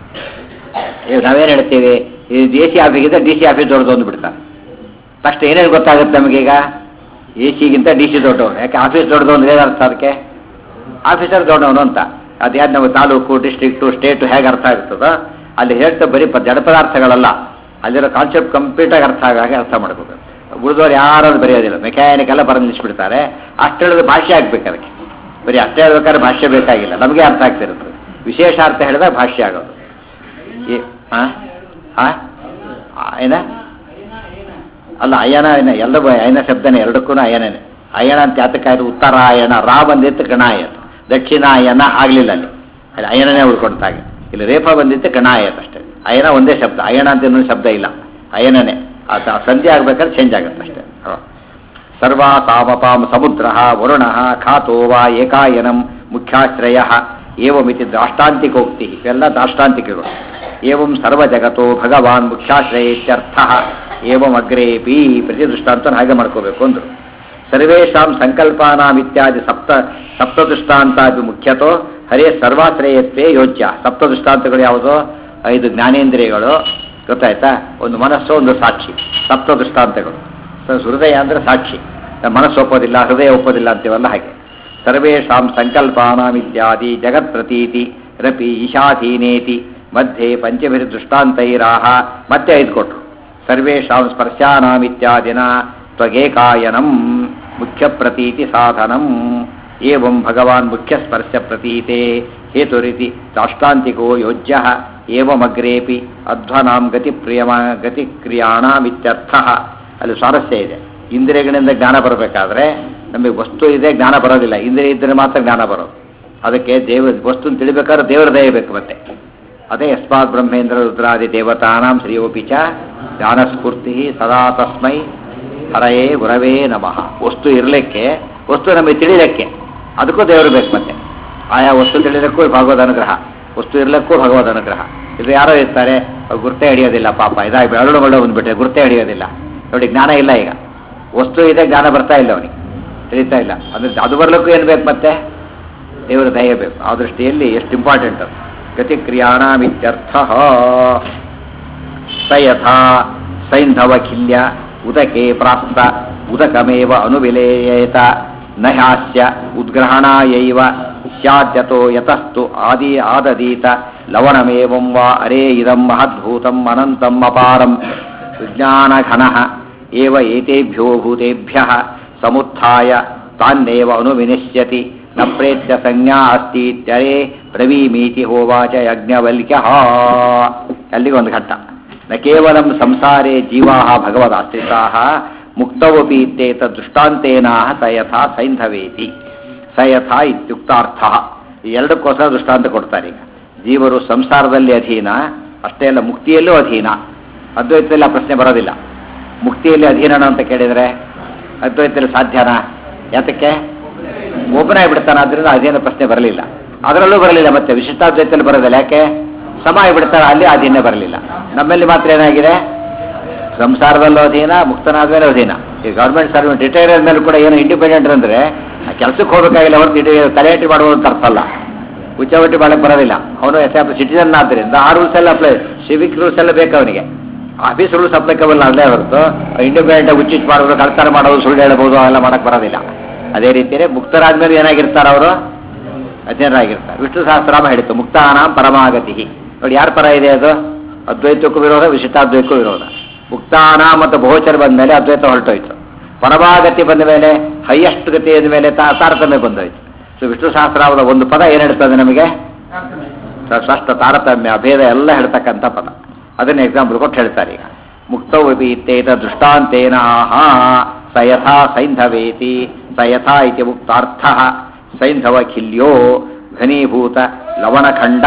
ಈಗ ನಾವೇನು ಹೇಳ್ತೀವಿ ಈ ಡಿ ಸಿ ಆಫೀಸಿಂದ ಡಿ ಸಿ ಆಫೀಸ್ ದೊಡ್ಡದು ಅಂದು ಬಿಡ್ತಾರೆ ಫಸ್ಟ್ ಏನೇನು ಗೊತ್ತಾಗುತ್ತೆ ನಮಗೀಗ ಎ ಸಿಗಿಂತ ಡಿ ಸಿ ದೊಡ್ಡವನು ಯಾಕೆ ಆಫೀಸ್ ದೊಡ್ಡದು ಅಂದ್ರೆ ಏನು ಅರ್ಥ ಅದಕ್ಕೆ ಆಫೀಸರ್ ದೊಡ್ಡವನು ಅಂತ ಅದ್ಯಾರು ನಮಗೆ ತಾಲೂಕು ಡಿಸ್ಟ್ರಿಕ್ಟು ಸ್ಟೇಟು ಹೇಗೆ ಅರ್ಥ ಆಗ್ತದೋ ಅಲ್ಲಿ ಹೇಳ್ತಾ ಬರೀ ಪ ಜಡ ಪದಾರ್ಥಗಳಲ್ಲ ಅಲ್ಲಿರೋ ಕಾನ್ಸೆಪ್ಟ್ ಕಂಪ್ಲೀಟಾಗಿ ಅರ್ಥ ಆಗಾಗೆ ಅರ್ಥ ಮಾಡ್ಕೋಬೇಕು ಉಳಿದವ್ರು ಯಾರು ಬರೆಯೋದಿಲ್ಲ ಮೆಕ್ಯಾನಿಕ್ ಎಲ್ಲ ಬರೆದು ನಿಲ್ಲಿಸ್ಬಿಡ್ತಾರೆ ಅಷ್ಟು ಹೇಳಿದ್ರೆ ಭಾಷೆ ಆಗ್ಬೇಕು ಅದಕ್ಕೆ ಬರೀ ಅಷ್ಟೇ ಹೇಳ್ಬೇಕಾದ್ರೆ ಭಾಷೆ ಬೇಕಾಗಿಲ್ಲ ನಮಗೆ ಅರ್ಥ ಆಗ್ತಿರುತ್ತೆ ವಿಶೇಷ ಅರ್ಥ ಹೇಳಿದಾಗ ಭಾಷೆ ಆಗೋದು ಈ ಹಾಂ ಹಾಂ ಏನ ಅಲ್ಲ ಅಯನ ಏನ ಎಲ್ಲ ಬ- ಅಯನ ಶಬ್ದನೇ ಎರಡಕ್ಕೂ ಅಯನನೇ ಅಯನ ಅಂತ ಯಾತಕ್ಕಾಯ್ತು ಉತ್ತರಾಯಣ ರಾ ಬಂದಿತ್ತು ಗಣಾಯತ ದಕ್ಷಿಣಾಯನ ಆಗಲಿಲ್ಲ ಅಲ್ಲಿ ಅಲ್ಲಿ ಅಯನನೇ ಉಳ್ಕೊಂಡಾಗೆ ಇಲ್ಲಿ ರೇಫ ಬಂದಿತ್ತು ಗಣಾಯತ ಅಷ್ಟೇ ಅಯನ ಒಂದೇ ಶಬ್ದ ಅಯನ ಅಂತ ಇನ್ನೊಂದು ಶಬ್ದ ಇಲ್ಲ ಅಯನನೇ ಅದು ಆ ಸಂಧಿ ಆಗ್ಬೇಕಾದ್ರೆ ಚೇಂಜ್ ಆಗುತ್ತೆ ಅಷ್ಟೇ ಹ. ಸರ್ವಾ ತಾಮಪಾಂ ಸಮುದ್ರ ವರುಣ ಖಾತೋ ವಾ ಏಕಾಯನಂ ಮುಖ್ಯಾಶ್ರಯ ಏವಮಿತಿ ದಾಷ್ಟಾಂತಿಕೋಕ್ತಿ ಇವೆಲ್ಲ ದಾಷ್ಟಾಂತಿಕಗಳು ಏವಂ ಸರ್ವಜಗತೋ ಭಗವಾನ್ ಮುಖ್ಯಾಶ್ರಯ ಇತ್ಯರ್ಥ ಏವಂ ಅಗ್ರೇಪಿ ಪ್ರತಿ ದೃಷ್ಟಾಂತ ಹಾಗೆ ಮಾಡ್ಕೋಬೇಕು ಅಂದ್ರು ಸರ್ವೇಷಾಂ ಸಂಕಲ್ಪಾನಾಂ ಇತ್ಯಾದಿ ಸಪ್ತ ಸಪ್ತ ದೃಷ್ಟಾಂತಾದಿ ಮುಖ್ಯತೋ ಹರೇ ಸರ್ವಾಶ್ರಯತ್ವೇ ಯೋಜ್ಯ ಸಪ್ತ ದೃಷ್ಟಾಂತಗಳು ಯಾವುದು ಐದು ಜ್ಞಾನೇಂದ್ರಿಯಗಳು ಗೊತ್ತಾಯ್ತಾ ಒಂದು ಮನಸ್ಸು ಒಂದು ಸಾಕ್ಷಿ ಸಪ್ತ ದೃಷ್ಟಾಂತಗಳು ಸ- ಹೃದಯ ಅಂದರೆ ಸಾಕ್ಷಿ ನಮ್ಮ ಮನಸ್ಸು ಒಪ್ಪೋದಿಲ್ಲ ಹೃದಯ ಒಪ್ಪೋದಿಲ್ಲ ಅಂತೀವಲ್ಲ ಹಾಗೆ ಸರ್ವೇಷಾಂ ಸಂಕಲ್ಪಾನಾಂ ಇತ್ಯಾದಿ ಜಗತ್ ಪ್ರತೀತಿ ರಪಿ ಈಶಾಧೀನೇತಿ ಮಧ್ಯೆ ಪಂಚಭಿರ್ ದೃಷ್ಟಾಂತೈರಾಹ ಮತ್ತೆ ಐದು ಕೊಟ್ರು ಸರ್ವೇಷಾಂ ಸ್ಪರ್ಶಾನಾಂ ಇತ್ಯಾದಿನ ತ್ವಗೇಕಾಯನಂ ಮುಖ್ಯ ಪ್ರತೀತಿ ಸಾಧನಂ ಏವಂ ಭಗವಾನ್ ಮುಖ್ಯ ಸ್ಪರ್ಶ ಪ್ರತೀತೆ ಹೇತುರಿತಿ ದಾಷ್ಟಾಂತಿಕೋ ಯೋಜ್ಯ ಏವಮಗ್ರೇಪಿ ಅಧ್ವನಾಂ ಗತಿ ಪ್ರಿಯಮ ಗತಿ ಕ್ರಿಯಾಣಾಮಿತ್ಯರ್ಥ ಅಲ್ಲಿ ಸ್ವಾರಸ್ಯ ಇದೆ ಇಂದ್ರಿಯಗಳಿಂದ ಜ್ಞಾನ ಬರಬೇಕಾದ್ರೆ ನಮಗೆ ವಸ್ತು ಇದೆ ಜ್ಞಾನ ಬರೋದಿಲ್ಲ ಇಂದ್ರಿಯ ಇದ್ದರೆ ಮಾತ್ರ ಜ್ಞಾನ ಬರೋದು ಅದಕ್ಕೆ ದೇವ ವಸ್ತುನ ತಿಳಿಬೇಕಾದ್ರೆ ದೇವರ ದಯ ಬೇಕು ಮತ್ತೆ ಅದೇ ಯಸ್ಮಾತ್ ಬ್ರಹ್ಮೇಂದ್ರ ರುದ್ರಾದಿ ದೇವತಾನಾಂ ಶ್ರೀಯೋಪಿ ಚ ಜ್ಞಾನಸ್ಫೂರ್ತಿ ಸದಾ ತಸ್ಮೈ ಹರಯೇ ಗುರವೇ ನಮಃ ವಸ್ತು ಇರಲಿಕ್ಕೆ ವಸ್ತು ನಮಗೆ ತಿಳಿಲಿಕ್ಕೆ ಅದಕ್ಕೂ ದೇವರು ಬೇಕು ಮತ್ತೆ ಆಯಾ ವಸ್ತು ತಿಳಿಲಿಕ್ಕೂ ಭಗವದ್ ಅನುಗ್ರಹ ವಸ್ತು ಇರಲಿಕ್ಕೂ ಭಗವದ್ ಅನುಗ್ರಹ ಇದು ಯಾರೋ ಇರ್ತಾರೆ ಅವ್ರು ಗುರ್ತೇ ಹಿಡಿಯೋದಿಲ್ಲ ಪಾಪ ಇದಾಗಿ ಬೆರಳು ಬೆರಳು ಬಂದ್ಬಿಟ್ಟೆ ಗುರ್ತೇ ಹಿಡಿಯೋದಿಲ್ಲ ನೋಡಿ ಜ್ಞಾನ ಇಲ್ಲ ಈಗ ವಸ್ತು ಇದೆ ಜ್ಞಾನ ಬರ್ತಾ ಇಲ್ಲ ಅವನಿಗೆ ತಿಳಿತಾ ಇಲ್ಲ ಅಂದ್ರೆ ಅದು ಬರ್ಲಿಕ್ಕೂ ಏನು ಬೇಕು ಮತ್ತೆ ದೇವರ ದಯ ಬೇಕು ಆ ದೃಷ್ಟಿಯಲ್ಲಿ ಎಷ್ಟು ಇಂಪಾರ್ಟೆಂಟ್ ಅದು ಗತಿಕ್ರಿಯಾಣಮಿತ್ಯರ್ಥ ಸ ಯಥಾ ಸೈಂಧವ ಖಿಲ್ಯ ಉದಕೆ ಪ್ರಾಪ್ತ ಉದಕಮೇವ ಅನುವಿಲೇಯೇತ ನ ಹ್ಯಾಸ್ಯ ಉದ್ಗ್ರಹಣಾಯೈವ ಸ್ಯಾದ್ಯತೋ ಯತಸ್ತು ಆದಿ ಆದದೀತ ಲವಣಮೇವಂ ವಾ ಅರೇ ಇದಂ ಮಹದ್ಭೂತಂ ಅನಂತಂ ಅಪಾರಂ ವಿಜ್ಞಾನಘನ ಏವ ಏತೇಭ್ಯೋ ಭೂತೇಭ್ಯ ಸಮುತ್ಥಾಯ ತಾನ್ನೇವ ಅನುವಿನಿಶ್ಯತಿ ನ ಪ್ರೇತ್ಯ ಸಂಜ್ಞಾ ಅಸ್ತಿ ಇತ್ಯರೇ ಬ್ರವೀಮೀತಿ ಹೋವಾಚ ಯಜ್ಞವಲ್ಕ್ಯ ಅಲ್ಲಿಗೆ ಒಂದು ಘಟ್ಟ ನ ಕೇವಲ ಸಂಸಾರೇ ಜೀವಾ ಭಗವದಾಶ್ರಿತಾ ಮುಕ್ತವಪಿ ಇತ್ಯೇತ ದೃಷ್ಟಾಂತೇನ ಸ ಯಥಾ ಸೈಂಧವೇತಿ ಸ ಯಥಾ ಇತ್ಯುಕ್ತಾರ್ಥ ಈ ಎರಡಕ್ಕೋಸ್ಕರ ದೃಷ್ಟಾಂತ ಕೊಡ್ತಾರೆ ಈಗ ಜೀವರು ಸಂಸಾರದಲ್ಲಿ ಅಧೀನ ಅಷ್ಟೇ ಅಲ್ಲ ಮುಕ್ತಿಯಲ್ಲೂ ಅಧೀನ ಅದ್ವೈತದಲ್ಲಿ ಆ ಪ್ರಶ್ನೆ ಬರೋದಿಲ್ಲ ಮುಕ್ತಿಯಲ್ಲಿ ಅಧೀನನ ಅಂತ ಕೇಳಿದರೆ ಅದ್ವೈತದಲ್ಲಿ ಸಾಧ್ಯನಾ ಯಾತಕ್ಕೆ ಒಬ್ಬನೇ ಬಿಡ್ತಾನೆ ಅದರಿಂದ ಅಧೀನ ಪ್ರಶ್ನೆ ಬರಲಿಲ್ಲ ಅದರಲ್ಲೂ ಬರಲಿಲ್ಲ ಮತ್ತೆ ವಿಶಿಷ್ಟಾದ್ವೈತದಲ್ಲಿ ಬರೋದಿಲ್ಲ ಯಾಕೆ ಸಮ ಬಿಡ್ತಾರೆ ಅಲ್ಲಿ ಅಧೀನ ಬರಲಿಲ್ಲ ನಮ್ಮಲ್ಲಿ ಮಾತ್ರ ಏನಾಗಿದೆ ಸಂಸಾರದಲ್ಲೂ ಅಧೀನ ಮುಕ್ತನಾದ್ಮೇಲೆ ಅಧೀನ ಈ ಗೌರ್ಮೆಂಟ್ ಸರ್ವೆಂಟ್ ರಿಟೈರ್ ಆದ್ಮೇಲೆ ಕೂಡ ಏನು ಇಂಡಿಪೆಂಡೆಂಟ್ ಅಂದ್ರೆ ಕೆಲಸಕ್ಕೆ ಹೋಗಬೇಕಾಗಿಲ್ಲ ಹೊರತು ಇಡೀ ತಲೆಹಟ್ಟಿ ಮಾಡುವುದು ಅಂತ ಅರ್ಥ ಅಲ್ಲ ಉಚ್ಚಾವಟ್ಟಿ ಮಾಡಕ್ಕೆ ಬರೋದಿಲ್ಲ ಅವನು ಎಸ್ ಎಫ್ ಸಿಟಿಸನ್ ಆದ್ದರಿಂದ ಆ ರೂಲ್ಸ್ ಎಲ್ಲ ಅಪ್ಲೈ ಸಿವಿಕ್ ರೂಲ್ಸ್ ಎಲ್ಲ ಬೇಕು ಅವನಿಗೆ ಆಫೀಸ್ ರೂಲ್ಸ್ ಅಪ್ಲಿಕಬಲ್ ಅಲ್ಲೇ ಹೊರತು ಇಂಡಿಪೆಂಡೆಂಟ್ ಉಚ್ಚಿಟ್ ಮಾಡೋದು ಕಳ್ತನ ಮಾಡೋದು ಸುಳ್ಳು ಹೇಳ್ಬೋದು ಅವೆಲ್ಲ ಮಾಡಕ್ಕೆ ಬರೋದಿಲ್ಲ ಅದೇ ರೀತಿಯೇ ಮುಕ್ತರಾದ್ಮೇಲೆ ಏನಾಗಿರ್ತಾರೆ ಅವರು ಅಧೀನರಾಗಿರ್ತಾರೆ ವಿಷ್ಣು ಸಹಸ್ರಾಮ ಹೇಳಿತು ಮುಕ್ತಾನಾಂ ಪರಮಾಗತಿ ನೋಡಿ ಯಾರ ಪರ ಇದೆ ಅದು ಅದ್ವೈತಕ್ಕೂ ವಿರೋಧ ವಿಶಿಷ್ಟಾದ್ವೈತಕ್ಕೂ ವಿರೋಧ ಮುಕ್ತಾನ ಮತ್ತು ಬಹುಚರ ಬಂದ ಮೇಲೆ ಅದ್ವೈತ ಹೊರಟೋಯ್ತು ಪರಮಾಗತಿ ಬಂದ ಮೇಲೆ ಹೈಯೆಸ್ಟ್ ಗತಿ ಅಂದ ಮೇಲೆ ತಾ- ತಾರತಮ್ಯ ಬಂದೋಯ್ತು ಸೊ ವಿಷ್ಣು ಸಹಸ್ರಾಮದ ಒಂದು ಪದ ಏನು ಹೇಳ್ತದೆ ನಮಗೆ ಸ- ಸ್ಪಷ್ಟ ತಾರತಮ್ಯ ಭೇದ ಎಲ್ಲ ಹೇಳ್ತಕ್ಕಂಥ ಪದ ಅದನ್ನ ಎಕ್ಸಾಂಪಲ್ ಕೊಟ್ಟು ಹೇಳ್ತಾರೆ ಈಗ ಮುಕ್ತವಪಿ ಇತ್ಯೇತ ದೃಷ್ಟಾಂತೇನ ಆಹಾ ಸ ಯಥಾ ಸೈಂಧವೇತಿ ಸ ಯಥಾ ಇತಿ ಮುಕ್ತಾರ್ಥ ಸೈಂಧವ ಖಿಲ್ಯೋ ಘನೀಭೂತ ಲವಣಖಂಡ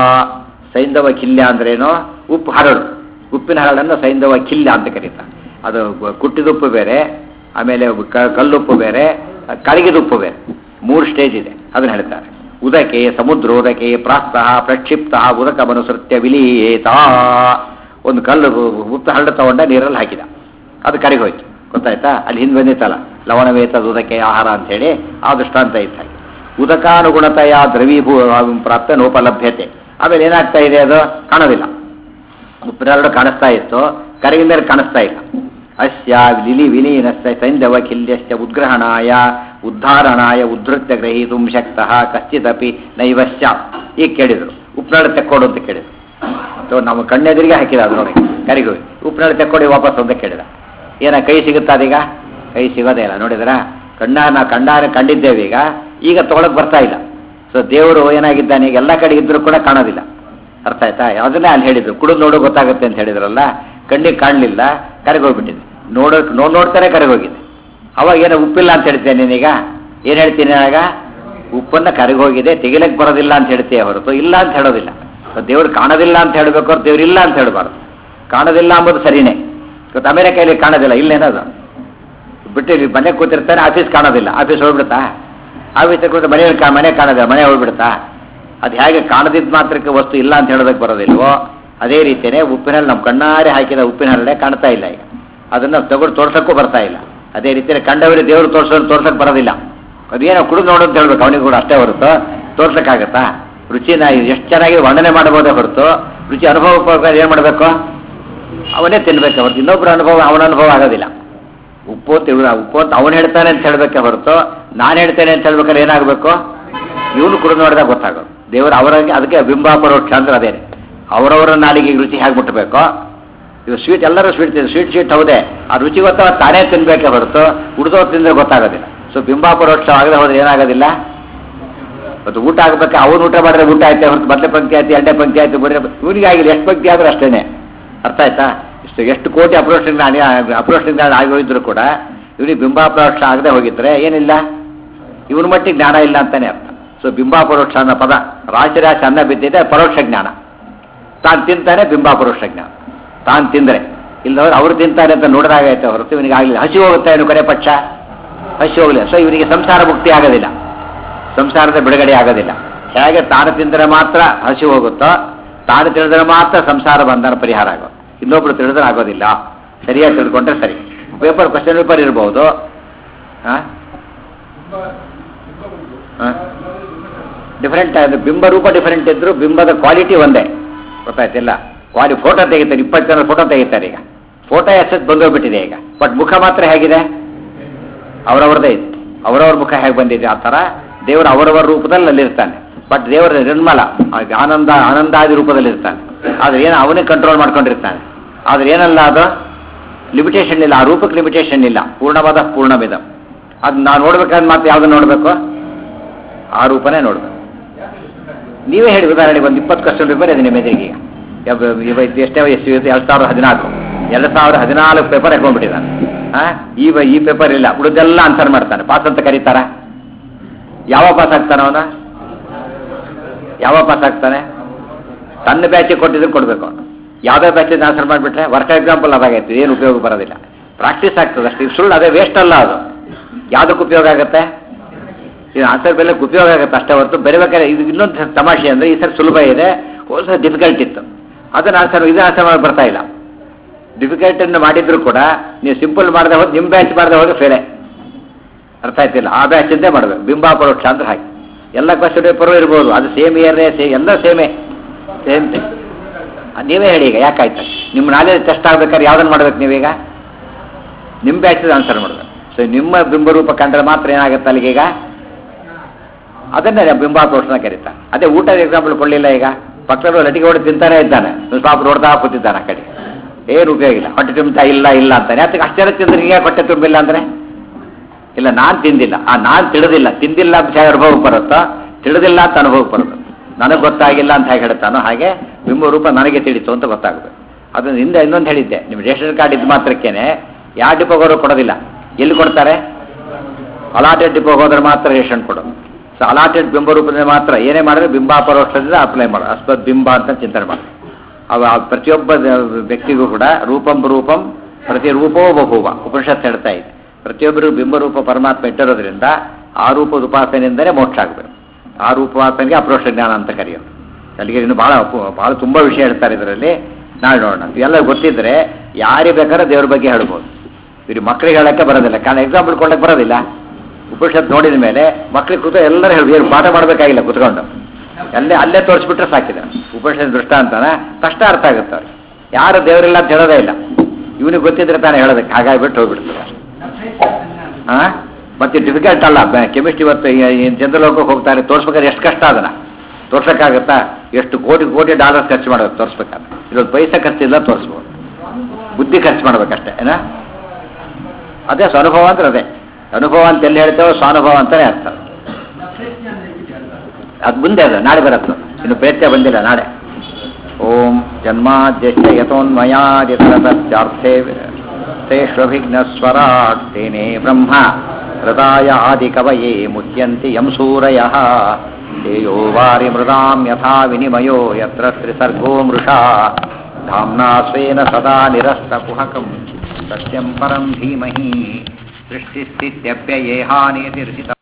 ಸೈಂಧವ ಖಿಲ್ಯ ಅಂದ್ರೇನು ಉಪ್ಪು ಹರಳು ಉಪ್ಪಿನ ಹರಳನ್ನು ಸೈಂಧವ ಖಿಲ್ಯ ಅಂತ ಕರೀತಾರೆ ಅದು ಗ- ಕುಟ್ಟಿದುಪ್ಪು ಬೇರೆ ಆಮೇಲೆ ಕ- ಕಲ್ಲುಪ್ಪು ಬೇರೆ ಕರಗಿದುಪ್ಪು ಬೇರೆ ಮೂರು ಸ್ಟೇಜ್ ಇದೆ ಅದನ್ನ ಹೇಳ್ತಾರೆ ಉದಕೆ ಸಮುದ್ರೋದಕೆ ಪ್ರಾಸ್ತಃ ಪ್ರಕ್ಷಿಪ್ತ ಉದಕ ಮನುಸೃತ್ಯ ವಿಲೀಯೇತ ಒಂದು ಕಲ್ಲು ಉಪ್ಪ ಹರಳು ತಗೊಂಡ ನೀರಲ್ಲಿ ಹಾಕಿದ ಅದು ಕರಿಗೋಯ್ತು ಗೊತ್ತಾಯ್ತಾ ಅಲ್ಲಿ ಹಿಂದೆ ಬಂದಿತ್ತಲ್ಲ ಲವಣವೇತ ಉದಕೆ ಆಹಾರ ಅಂತೇಳಿ ಆ ದೃಷ್ಟಾಂತ ಇತ್ತು ಹಾಗೆ ಉದಕಾನುಗುಣತೆಯ ದ್ರವೀಭೂ ಪ್ರಾಪ್ತ ನೋಪಲಭ್ಯತೆ ಆಮೇಲೆ ಏನಾಗ್ತಾ ಇದೆ ಅದು ಕಾಣೋದಿಲ್ಲ ಉಪ್ಪಿನರಡು ಕಾಣಿಸ್ತಾ ಇತ್ತು ಕರಗಿದ ಮೇಲೆ ಕಾಣಿಸ್ತಾ ಇಲ್ಲ ಅಸ್ಯ ಲಿಲಿ ವಿಲೀನಸ್ಯ ಸೈಂಧವ ಖಿಲ್ಯಶ್ಚ ಉದ್ಗ್ರಹಣಾಯ ಉದ್ಧಾರಣಾಯ ಉದ್ಧೃತ್ಯ ಗ್ರಹೀತು ಶಕ್ತಃ ಕಶ್ಚಿದಪಿ ನೈವಶ್ಯ ಈಗ ಕೇಳಿದರು ಉಪ್ಪಿನರಡು ತೆಕ್ಕೊಡು ಅಂತ ಕೇಳಿದ್ರು ಅಥವಾ ನಮ್ಮ ಕಣ್ಣೆದುರಿಗೆ ಹಾಕಿದ ಅದು ನೋಡಿ ಕರಿಗೋಗಿ ಉಪ್ಪಿನರಡು ತೆಕ್ಕೊಡಿ ವಾಪಸ್ ಅಂತ ಕೇಳಿದ ಏನ ಕೈ ಸಿಗುತ್ತಾ ಅದೀಗ ಕೈ ಸಿಗೋದೇ ಇಲ್ಲ ನೋಡಿದ್ರಾ ಕಣ್ಣ ನಾವು ಕಣ್ಣಾರೆ ಕಂಡಿದ್ದೇವೆ ಈಗ ಈಗ ತಗೊಳಕ್ ಬರ್ತಾ ಇಲ್ಲ ಸೊ ದೇವರು ಏನಾಗಿದ್ದಾನೆ ಈಗ ಎಲ್ಲ ಕಡೆ ಇದ್ರೂ ಕೂಡ ಕಾಣೋದಿಲ್ಲ ಅರ್ಥ ಆಯ್ತಾ ಅದನ್ನೇ ಅಲ್ಲಿ ಹೇಳಿದ್ರು ಕುಡಿದು ನೋಡೋ ಗೊತ್ತಾಗುತ್ತೆ ಅಂತ ಹೇಳಿದ್ರಲ್ಲ ಕಣ್ಣಿಗೆ ಕಾಣಲಿಲ್ಲ ಕರಗೋಗ್ಬಿಟ್ಟಿದೆ ನೋಡೋ ನೋಡ್ ನೋಡ್ತಾರೆ ಕರಗೋಗಿದೆ ಅವಾಗ ಏನೋ ಉಪ್ಪಿಲ್ಲ ಅಂತ ಹೇಳ್ತೇನೆ ನೀನೀಗ ಏನು ಹೇಳ್ತೀನಿ ಆಗ ಉಪ್ಪನ್ನ ಕರಗೋಗಿದೆ ತೆಗಿಲಕ್ಕೆ ಬರೋದಿಲ್ಲ ಅಂತ ಹೇಳ್ತೀಯ ಹೊರತು ಇಲ್ಲ ಅಂತ ಹೇಳೋದಿಲ್ಲ ದೇವ್ರು ಕಾಣೋದಿಲ್ಲ ಅಂತ ಹೇಳಬೇಕು ಅವ್ರು ದೇವ್ರು ಇಲ್ಲ ಅಂತ ಹೇಳಬಾರ್ದು ಕಾಣೋದಿಲ್ಲ ಅಂಬೋದು ಸರಿನೇ ಇವತ್ತು ಅಮೆರಿಕೆಯಲ್ಲಿ ಕಾಣೋದಿಲ್ಲ ಇಲ್ಲೇನದು ಬಿಟ್ಟು ಇಲ್ಲಿ ಮನೆ ಕೂತಿರ್ತಾನೆ ಆಫೀಸ್ ಕಾಣೋದಿಲ್ಲ ಆಫೀಸ್ ಹೋಗ್ಬಿಡುತ್ತಾ ಆಫೀಸ್ ಕೂತು ಮನೆಯಲ್ಲಿ ಕಾ ಮನೆ ಕಾಣೋದಿಲ್ಲ ಮನೆ ಹೋಗ್ಬಿಡುತ್ತಾ ಅದು ಹೇಗೆ ಕಾಣದಿದ್ದ ಮಾತ್ರಕ್ಕೆ ವಸ್ತು ಇಲ್ಲ ಅಂತ ಹೇಳೋದಕ್ಕೆ ಬರೋದಿಲ್ವೋ ಅದೇ ರೀತಿಯೇ ಉಪ್ಪಿನಲ್ಲಿ ನಮ್ಮ ಕಣ್ಣಾರೆ ಹಾಕಿದ ಉಪ್ಪಿನ ಹರಳೆ ಕಾಣ್ತಾ ಇಲ್ಲ ಈಗ ಅದನ್ನು ತಗೊಂಡು ತೋರ್ಸಕ್ಕೂ ಬರ್ತಾ ಇಲ್ಲ ಅದೇ ರೀತಿಯಲ್ಲಿ ಕಂಡವರಿ ದೇವರು ತೋರ್ಸೋದು ತೋರ್ಸಕ್ಕೆ ಬರೋದಿಲ್ಲ ಅದೇನೋ ಕುಡಿದು ನೋಡು ಅಂತ ಹೇಳ್ಬೇಕು ಅವನಿಗೆ ಕೂಡ ಅಷ್ಟೇ ಹೊರತು ತೋರ್ಸಕ್ಕಾಗತ್ತಾ ರುಚಿನ ಎಷ್ಟು ಚೆನ್ನಾಗಿ ವರ್ಣನೆ ಮಾಡಬಹುದೇ ಹೊರತು ರುಚಿ ಅನುಭವ ಏನು ಮಾಡಬೇಕು ಅವನೇ ತಿನ್ಬೇಕು ಹೊರತು ಇನ್ನೊಬ್ಬರ ಅನುಭವ ಅವನ ಅನುಭವ ಆಗೋದಿಲ್ಲ ಉಪ್ಪು ತಿಳಿ ಉಪ್ಪು ಅಂತ ಅವನು ಹೇಳ್ತಾನೆ ಅಂತ ಹೇಳ್ಬೇಕೆ ಹೊರತು ನಾನು ಹೇಳ್ತೇನೆ ಅಂತ ಹೇಳ್ಬೇಕಾದ್ರೆ ಏನಾಗಬೇಕು ಇವನು ಕುಡಿದು ನೋಡಿದಾಗ ಗೊತ್ತಾಗೋದು ದೇವರು ಅವರಿಗೆ ಅದಕ್ಕೆ ಬಿಂಬ ಪರೋಕ್ಷ ಅಂದ್ರೆ ಅದೇನೆ ಅವರವರ ನಾಲಿಗೆ ರುಚಿ ಹೇಗೆ ಮುಟ್ಟಬೇಕು ಇವು ಸ್ವೀಟ್ ಎಲ್ಲರೂ ಸ್ವೀಟ್ ತಿಂದು ಸ್ವೀಟ್ ಸ್ವೀಟ್ ಹೌದೇ ಆ ರುಚಿ ಗೊತ್ತಾಗ ತಾನೇ ತಿನ್ಬೇಕೆ ಹೊರತು ಉಳಿದವ್ರು ತಿಂದ್ರೆ ಗೊತ್ತಾಗೋದಿಲ್ಲ ಸೊ ಬಿಂಬ ಪರೋಕ್ಷ ಆಗದೆ ಹೋದ್ರೆ ಏನಾಗೋದಿಲ್ಲ ಮತ್ತು ಊಟ ಆಗಬೇಕು ಅವ್ನು ಊಟ ಮಾಡಿದ್ರೆ ಊಟ ಆಯ್ತು ಹೊರತು ಬದಲೆ ಪಂಕ್ತಿ ಆಯ್ತು ಎಣ್ಣೆ ಪಂಕ್ತಿ ಆಯ್ತು ಬರೀ ಇವನಿಗೆ ಆಗಿಲ್ಲ ಎಷ್ಟು ಪಂಕ್ತಿ ಆದ್ರೂ ಅಷ್ಟೇನೆ ಅರ್ಥ ಆಯ್ತಾ ಇಷ್ಟು ಎಷ್ಟು ಕೋಟಿ ಅಪ್ರೋಷನ್ ಅಪ್ರೋಷನ್ ಆಗಿ ಹೋಗಿದ್ರು ಕೂಡ ಇವನಿಗೆ ಬಿಂಬಾಪರೋಕ್ಷ ಆಗದೆ ಹೋಗಿದ್ರೆ ಏನಿಲ್ಲ ಇವನ ಮಟ್ಟಿಗೆ ಜ್ಞಾನ ಇಲ್ಲ ಅಂತಾನೆ ಅರ್ಥ ಸೊ ಬಿಂಬಾಪರೋಕ್ಷ ಅನ್ನೋ ಪದ ರಾಶಿ ರಾಶಿ ಅನ್ನ ಬಿದ್ದಿದೆ ಪರೋಕ್ಷ ಜ್ಞಾನ ತಾನು ತಿಂತಾನೆ ಬಿಂಬಾಪರೋಕ್ಷ ಜ್ಞಾನ ತಾನು ತಿಂದರೆ ಇಲ್ಲದವ್ರು ಅವ್ರು ತಿಂತಾರೆ ಅಂತ ನೋಡಿದಾಗೈತೆ ಹೊರತು ಇವನಿಗೆ ಆಗಲಿಲ್ಲ ಹಸಿ ಹೋಗುತ್ತೆ ಏನು ಕರೆ ಪಕ್ಷ ಹಸಿ ಹೋಗಲಿಲ್ಲ ಸೊ ಇವನಿಗೆ ಸಂಸಾರ ಮುಕ್ತಿ ಆಗೋದಿಲ್ಲ ಸಂಸಾರದ ಬಿಡುಗಡೆ ಆಗೋದಿಲ್ಲ ಹೇಗೆ ತಾನು ತಿಂದರೆ ಮಾತ್ರ ಹಸಿ ಹೋಗುತ್ತೋ ತಾನು ತಿಳಿದ್ರೆ ಮಾತ್ರ ಸಂಸಾರ ಬಂಧನ ಪರಿಹಾರ ಆಗೋದು ಇನ್ನೊಬ್ರು ತಿಳಿದ್ರೆ ಆಗೋದಿಲ್ಲ ಸರಿಯಾಗಿ ತಿಳ್ಕೊಂಡ್ರೆ ಸರಿ ಪೇಪರ್ ಕ್ವಶನ್ ಪೇಪರ್ ಇರ್ಬೋದು ಡಿಫರೆಂಟ್ ಅದು ಬಿಂಬ ರೂಪ ಡಿಫರೆಂಟ್ ಇದ್ರು ಬಿಂಬದ ಕ್ವಾಲಿಟಿ ಒಂದೇ ಗೊತ್ತಾಯ್ತಿಲ್ಲ ಕ್ವಾಲಿ ಫೋಟೋ ತೆಗಿತಾರೆ ಇಪ್ಪತ್ತು ಜನ ಫೋಟೋ ತೆಗಿತಾರೆ ಈಗ ಫೋಟೋ ಎಸ್ ಬಂದೋಗ್ಬಿಟ್ಟಿದೆ ಈಗ ಬಟ್ ಮುಖ ಮಾತ್ರ ಹೇಗಿದೆ ಅವರವ್ರದೇ ಇದೆ ಅವರವ್ರ ಮುಖ ಹೇಗೆ ಬಂದಿದೆ ಆ ಥರ ದೇವರು ಅವರವರ ರೂಪದಲ್ಲಿ ಅಲ್ಲಿರ್ತಾನೆ ಬಟ್ ದೇವರ ನಿರ್ಮಲ ಆ ಆನಂದ ಆನಂದಾದಿ ರೂಪದಲ್ಲಿ ಇರ್ತಾನೆ ಆದ್ರೆ ಏನು ಅವನೇ ಕಂಟ್ರೋಲ್ ಮಾಡ್ಕೊಂಡಿರ್ತಾನೆ ಆದ್ರೆ ಏನಲ್ಲ ಅದು ಲಿಮಿಟೇಷನ್ ಇಲ್ಲ ಆ ರೂಪಕ್ಕೆ ಲಿಮಿಟೇಷನ್ ಇಲ್ಲ ಪೂರ್ಣವಾದ ಪೂರ್ಣವಿದ ಅದು ನಾವು ನೋಡ್ಬೇಕಾದ್ರೆ ಮಾತ್ರ ಯಾವ್ದು ನೋಡಬೇಕು ಆ ರೂಪನೇ ನೋಡ್ಬೇಕು ನೀವೇ ಹೇಳಿ ಉದಾಹರಣೆಗೆ ಒಂದು ಇಪ್ಪತ್ತು ಕ್ವಶನ್ ಪೇಪರ್ ಇದೆ ನಿಮ್ಮ ಎದುರಿಗೆ ಯಾವ- ಇವ- ಎಷ್ಟೇ ವಯಸ್ಸು ಇದೆ ಎರಡು ಸಾವಿರದ ಹದಿನಾಲ್ಕು ಎರಡು ಸಾವಿರದ ಹದಿನಾಲ್ಕು ಪೇಪರ್ ಹಾಕೊಂಡ್ಬಿಟ್ಟಿದ್ದಾನೆ ಹಾಂ ಈ ವ- ಈ ಪೇಪರ್ ಇಲ್ಲ ಉಳಿದೆಲ್ಲ ಆನ್ಸರ್ ಮಾಡ್ತಾನೆ ಪಾಸ್ ಅಂತ ಕರೀತಾರ ಯಾವ ಪಾಸ್ ಆಗ್ತಾನೆ ಅವನ ಯಾವ ಪಾಸ್ ಆಗ್ತಾನೆ ತನ್ನ ಬ್ಯಾಚಿಗೆ ಕೊಟ್ಟಿದ್ರೆ ಕೊಡಬೇಕು ಅವನು ಯಾವುದೇ ಬ್ಯಾಚಿಗೆ ಆನ್ಸರ್ ಮಾಡಿಬಿಟ್ರೆ ವರ್ಕ್ ಎಕ್ಸಾಂಪಲ್ ಅದಾಗೈತೆ ಏನು ಉಪಯೋಗ ಬರೋದಿಲ್ಲ ಪ್ರಾಕ್ಟೀಸ್ ಆಗ್ತದೆ ಅಷ್ಟು ಇದು ಸುಳ್ಳು ಅದೇ ವೇಸ್ಟ್ ಅಲ್ಲ ಅದು ಯಾವುದಕ್ಕೆ ಉಪಯೋಗ ಆಗುತ್ತೆ ಇದು ಆನ್ಸರ್ ಬೆಲೆ ಉಪಯೋಗ ಆಗುತ್ತೆ ಅಷ್ಟೇ ಹೊರತು ಬರೀಬೇಕಾದ್ರೆ ಇದು ಇನ್ನೊಂದು ತಮಾಷೆ ಅಂದರೆ ಈ ಸರಿ ಸುಲಭ ಇದೆ ಹೋದ ಡಿಫಿಕಲ್ಟ್ ಇತ್ತು ಅದನ್ನು ಆನ್ಸರ್ ಇದು ಆನ್ಸರ್ ಮಾಡಿ ಬರ್ತಾ ಇಲ್ಲ ಡಿಫಿಕಲ್ಟನ್ನು ಮಾಡಿದ್ರು ಕೂಡ ನೀವು ಸಿಂಪಲ್ ಮಾಡದೆ ಹೋಗಿ ನಿಮ್ಮ ಬ್ಯಾಚ್ ಮಾಡದೆ ಹೋಗಿ ಫೇಲೆ ಅರ್ಥ ಆಯ್ತಿಲ್ಲ ಆ ಬ್ಯಾಚ್ ಅಂತ ಮಾಡಬೇಕು ಬಿಂಬ ಪರೋಕ್ಷ ಅಂತ ಹಾಕಿ ಎಲ್ಲ ಕ್ವಶನ್ ಪೇಪರು ಇರ್ಬೋದು ಅದು ಸೇಮ್ ಇಯರ್ನೇ ಸೇ ಎಲ್ಲ ಸೇಮೇ ಸೇಮ್ ನೀವೇ ಹೇಳಿ ಈಗ ಯಾಕಾಯ್ತು ನಿಮ್ಮ ನಾಲೆಜ್ ಟೆಸ್ಟ್ ಆಗ್ಬೇಕಾದ್ರೆ ಯಾವ್ದನ್ನು ಮಾಡ್ಬೇಕು ನೀವೀಗ ನಿಮ್ಮ ಬ್ಯಾಚ್ ಆನ್ಸರ್ ಮಾಡಬೇಕು ಸೊ ನಿಮ್ಮ ಬಿಂಬರೂಪ ಕಂಡ್ರೆ ಮಾತ್ರ ಏನಾಗುತ್ತೆ ಅಲ್ಲಿಗೆ ಈಗ ಅದನ್ನೇ ಬಿಂಬ ಪರೋಕ್ಷನ ಕರೀತಾರೆ ಅದೇ ಊಟದ ಎಕ್ಸಾಂಪಲ್ ಕೊಡಲಿಲ್ಲ ಈಗ ಪಕ್ಕದಲ್ಲೂ ಲಟಿಗೆ ಹೊಡೆದು ತಿಂತಾನೆ ಇದ್ದಾನೆ ಪಾಪ ನೋಡ್ತಾ ಕೂತಿದ್ದಾನೆ ಆ ಕಡೆ ಏನು ಉಪಯೋಗ ಇಲ್ಲ ಹೊಟ್ಟೆ ತುಂಬುತ್ತಾ ಇಲ್ಲ ಇಲ್ಲ ಅಂತಾನೆ ಅದಕ್ಕೆ ಅಷ್ಟೆಲ್ಲ ತಿಂದ್ರೆ ಈಗ ಹೊಟ್ಟೆ ತುಂಬಿಲ್ಲ ಅಂದ್ರೆ ಇಲ್ಲ ನಾನು ತಿಂದಿಲ್ಲ ಆ ನಾನು ತಿಳಿದಿಲ್ಲ ತಿಂದಿಲ್ಲ ಅಂತ ಹೇಗೆ ಅನುಭವಕ್ಕೆ ಬರುತ್ತೋ ತಿಳಿದಿಲ್ಲ ಅಂತ ಅನುಭವಕ್ಕೆ ಬರುತ್ತೆ ನನಗೆ ಗೊತ್ತಾಗಿಲ್ಲ ಅಂತ ಹೇಗೆ ಹೇಳ್ತಾನೋ ಹಾಗೆ ಬಿಂಬ ರೂಪ ನನಗೆ ತಿಳಿತು ಅಂತ ಗೊತ್ತಾಗಬೇಕು ಅದನ್ನ ಹಿಂದೆ ಇನ್ನೊಂದು ಹೇಳಿದ್ದೆ ನಿಮ್ಮ ರೇಷನ್ ಕಾರ್ಡ್ ಇದ್ದ ಮಾತ್ರಕ್ಕೇನೆ ಯಾವ ಡಿಪೋಗೋರು ಕೊಡೋದಿಲ್ಲ ಎಲ್ಲಿ ಕೊಡ್ತಾರೆ ಅಲಾಟೆಡ್ ಡಿಪೋಗೆ ಹೋದ್ರೆ ಮಾತ್ರ ರೇಷನ್ ಕೊಡೋದು ಸೊ ಅಲಾಟೆಡ್ ಬಿಂಬ ರೂಪದಿಂದ ಮಾತ್ರ ಏನೇ ಮಾಡಿದ್ರೆ ಬಿಂಬ ಪರೋಕ್ಷದಿಂದ ಅಪ್ಲೈ ಮಾಡೋದು ಅಸ್ಮತ್ ಬಿಂಬ ಅಂತ ಚಿಂತನೆ ಮಾಡಿ ಅವ ಆ ಪ್ರತಿಯೊಬ್ಬ ದ- ವ್ಯಕ್ತಿಗೂ ಕೂಡ ರೂಪಂ ರೂಪಂ ಪ್ರತಿ ರೂಪೋ ಬಭೂವ ಉಪನಿಷತ್ ಹೇಳ್ತಾ ಇದೆ ಪ್ರತಿಯೊಬ್ಬರು ಬಿಂಬರೂಪ ಪರಮಾತ್ಮ ಇಟ್ಟಿರೋದ್ರಿಂದ ಆ ರೂಪದ ಉಪಾಸನೆಯಿಂದಲೇ ಮೋಕ್ಷ ಆಗಬೇಕು ಆ ರೂಪವಾಸನೆಗೆ ಅಪ್ರೋಕ್ಷ ಜ್ಞಾನ ಅಂತ ಕರೆಯೋದು ಅಲ್ಲಿಗೆ ಇನ್ನು ಭಾಳ ಅಪು- ಭಾಳ ತುಂಬ ವಿಷಯ ಹೇಳ್ತಾರೆ ಇದರಲ್ಲಿ ನಾಳೆ ನೋಡೋಣ ಇವೆಲ್ಲ ಗೊತ್ತಿದ್ರೆ ಯಾರಿಗೆ ಬೇಕಾದ್ರೆ ದೇವ್ರ ಬಗ್ಗೆ ಹೇಳ್ಬೋದು ಇವ್ರು ಮಕ್ಕಳಿಗೆ ಹೇಳಕ್ಕೆ ಬರೋದಿಲ್ಲ ಕಾರಣ ಎಕ್ಸಾಂಪಲ್ ಕೊಡಕ್ಕೆ ಬರೋದಿಲ್ಲ ಉಪನಿಷತ್ ನೋಡಿದ ಮೇಲೆ ಮಕ್ಕಳಿಗೆ ಕೂತ ಎಲ್ಲರೂ ಹೇಳಿ ಏನು ಪಾಠ ಮಾಡಬೇಕಾಗಿಲ್ಲ ಕುತ್ಕೊಂಡು ಅಲ್ಲೇ ಅಲ್ಲೇ ತೋರಿಸ್ಬಿಟ್ರೆ ಸಾಕಿದೆ ಉಪನಿಷತ್ ದೃಷ್ಟ ಅಂತಾನೆ ಕಷ್ಟ ಅರ್ಥ ಆಗುತ್ತೆ ಅವ್ರಿಗೆ ಯಾರು ದೇವರಿಲ್ಲ ಅಂತ ಹೇಳೋದೇ ಇಲ್ಲ ಇವನಿಗೆ ಗೊತ್ತಿದ್ರೆ ತಾನೇ ಹೇಳೋದಕ್ಕೆ ಹಾಗಾಗಿಬಿಟ್ಟು ಹೋಗ್ಬಿಡ್ತದೆ ಹಾ ಮತ್ತೆ ಡಿಫಿಕಲ್ಟ್ ಅಲ್ಲ ಕೆಮಿಸ್ಟ್ರಿ ಇವತ್ತು ಚಂದ್ರಲೋಕಕ್ಕೆ ಹೋಗ್ತಾರೆ ತೋರಿಸ್ಬೇಕಾದ್ರೆ ಎಷ್ಟು ಕಷ್ಟ ಅದನ್ನ ತೋರ್ಸಕ್ಕಾಗತ್ತಾ ಎಷ್ಟು ಕೋಟಿ ಕೋಟಿ ಡಾಲರ್ಸ್ ಖರ್ಚು ಮಾಡೋದು ತೋರಿಸ್ಬೇಕಾದ್ರೆ ಇದೊಂದು ಪೈಸೆ ಖರ್ಚಿಲ್ಲ ತೋರಿಸ್ಬೋದು ಬುದ್ಧಿ ಖರ್ಚು ಮಾಡ್ಬೇಕಷ್ಟೇ ಏನ ಅದೇ ಸ್ವಾನುಭವ ಅಂದ್ರೆ ಅದೇ ಅನುಭವ ಅಂತ ಎಲ್ಲಿ ಹೇಳ್ತೇವೋ ಸ್ವಾನುಭವ ಅಂತಾನೆ ಅರ್ಥ ಅದು ಮುಂದೆ ಅದು ನಾಳೆ ಬರುತ್ತೆ ಇನ್ನು ಪ್ರಯತ್ನ ಬಂದಿಲ್ಲ ನಾಳೆ ಓಂ ಜನ್ಮಾದ್ಯಶ್ಚ ಯಥೋನ್ಮಯಾದಿತರತಶ್ಚಾರ್ಥೇ ತೇಷ್ವಭಿಘ್ನಸ್ವರಾಟ್ ತೇನೇ ಬ್ರಹ್ಮ ಹೃದಯ ಆದಿಕವಯೇ ಮುಹ್ಯಂತಿ ಯಂ ಸೂರಯಃ ತೇಯೋ ವಾರಿ ಮೃದಾಂ ಯಥಾ ವಿನಿಮಯೋ ಯತ್ರ ತ್ರಿಸರ್ಗೋ ಮೃಷಾ ಧಾಮ್ನಾ ಸ್ವೇನ ಸದಾ ನಿರಸ್ತಕುಹಕಂ ಸತ್ಯಂ ಪರಂ ಧೀಮಹಿ ಸೃಷ್ಟಿಸ್ಥಿತ್ಯಪ್ಯಯೇಹಾನೇತಿರ್ಷಿತ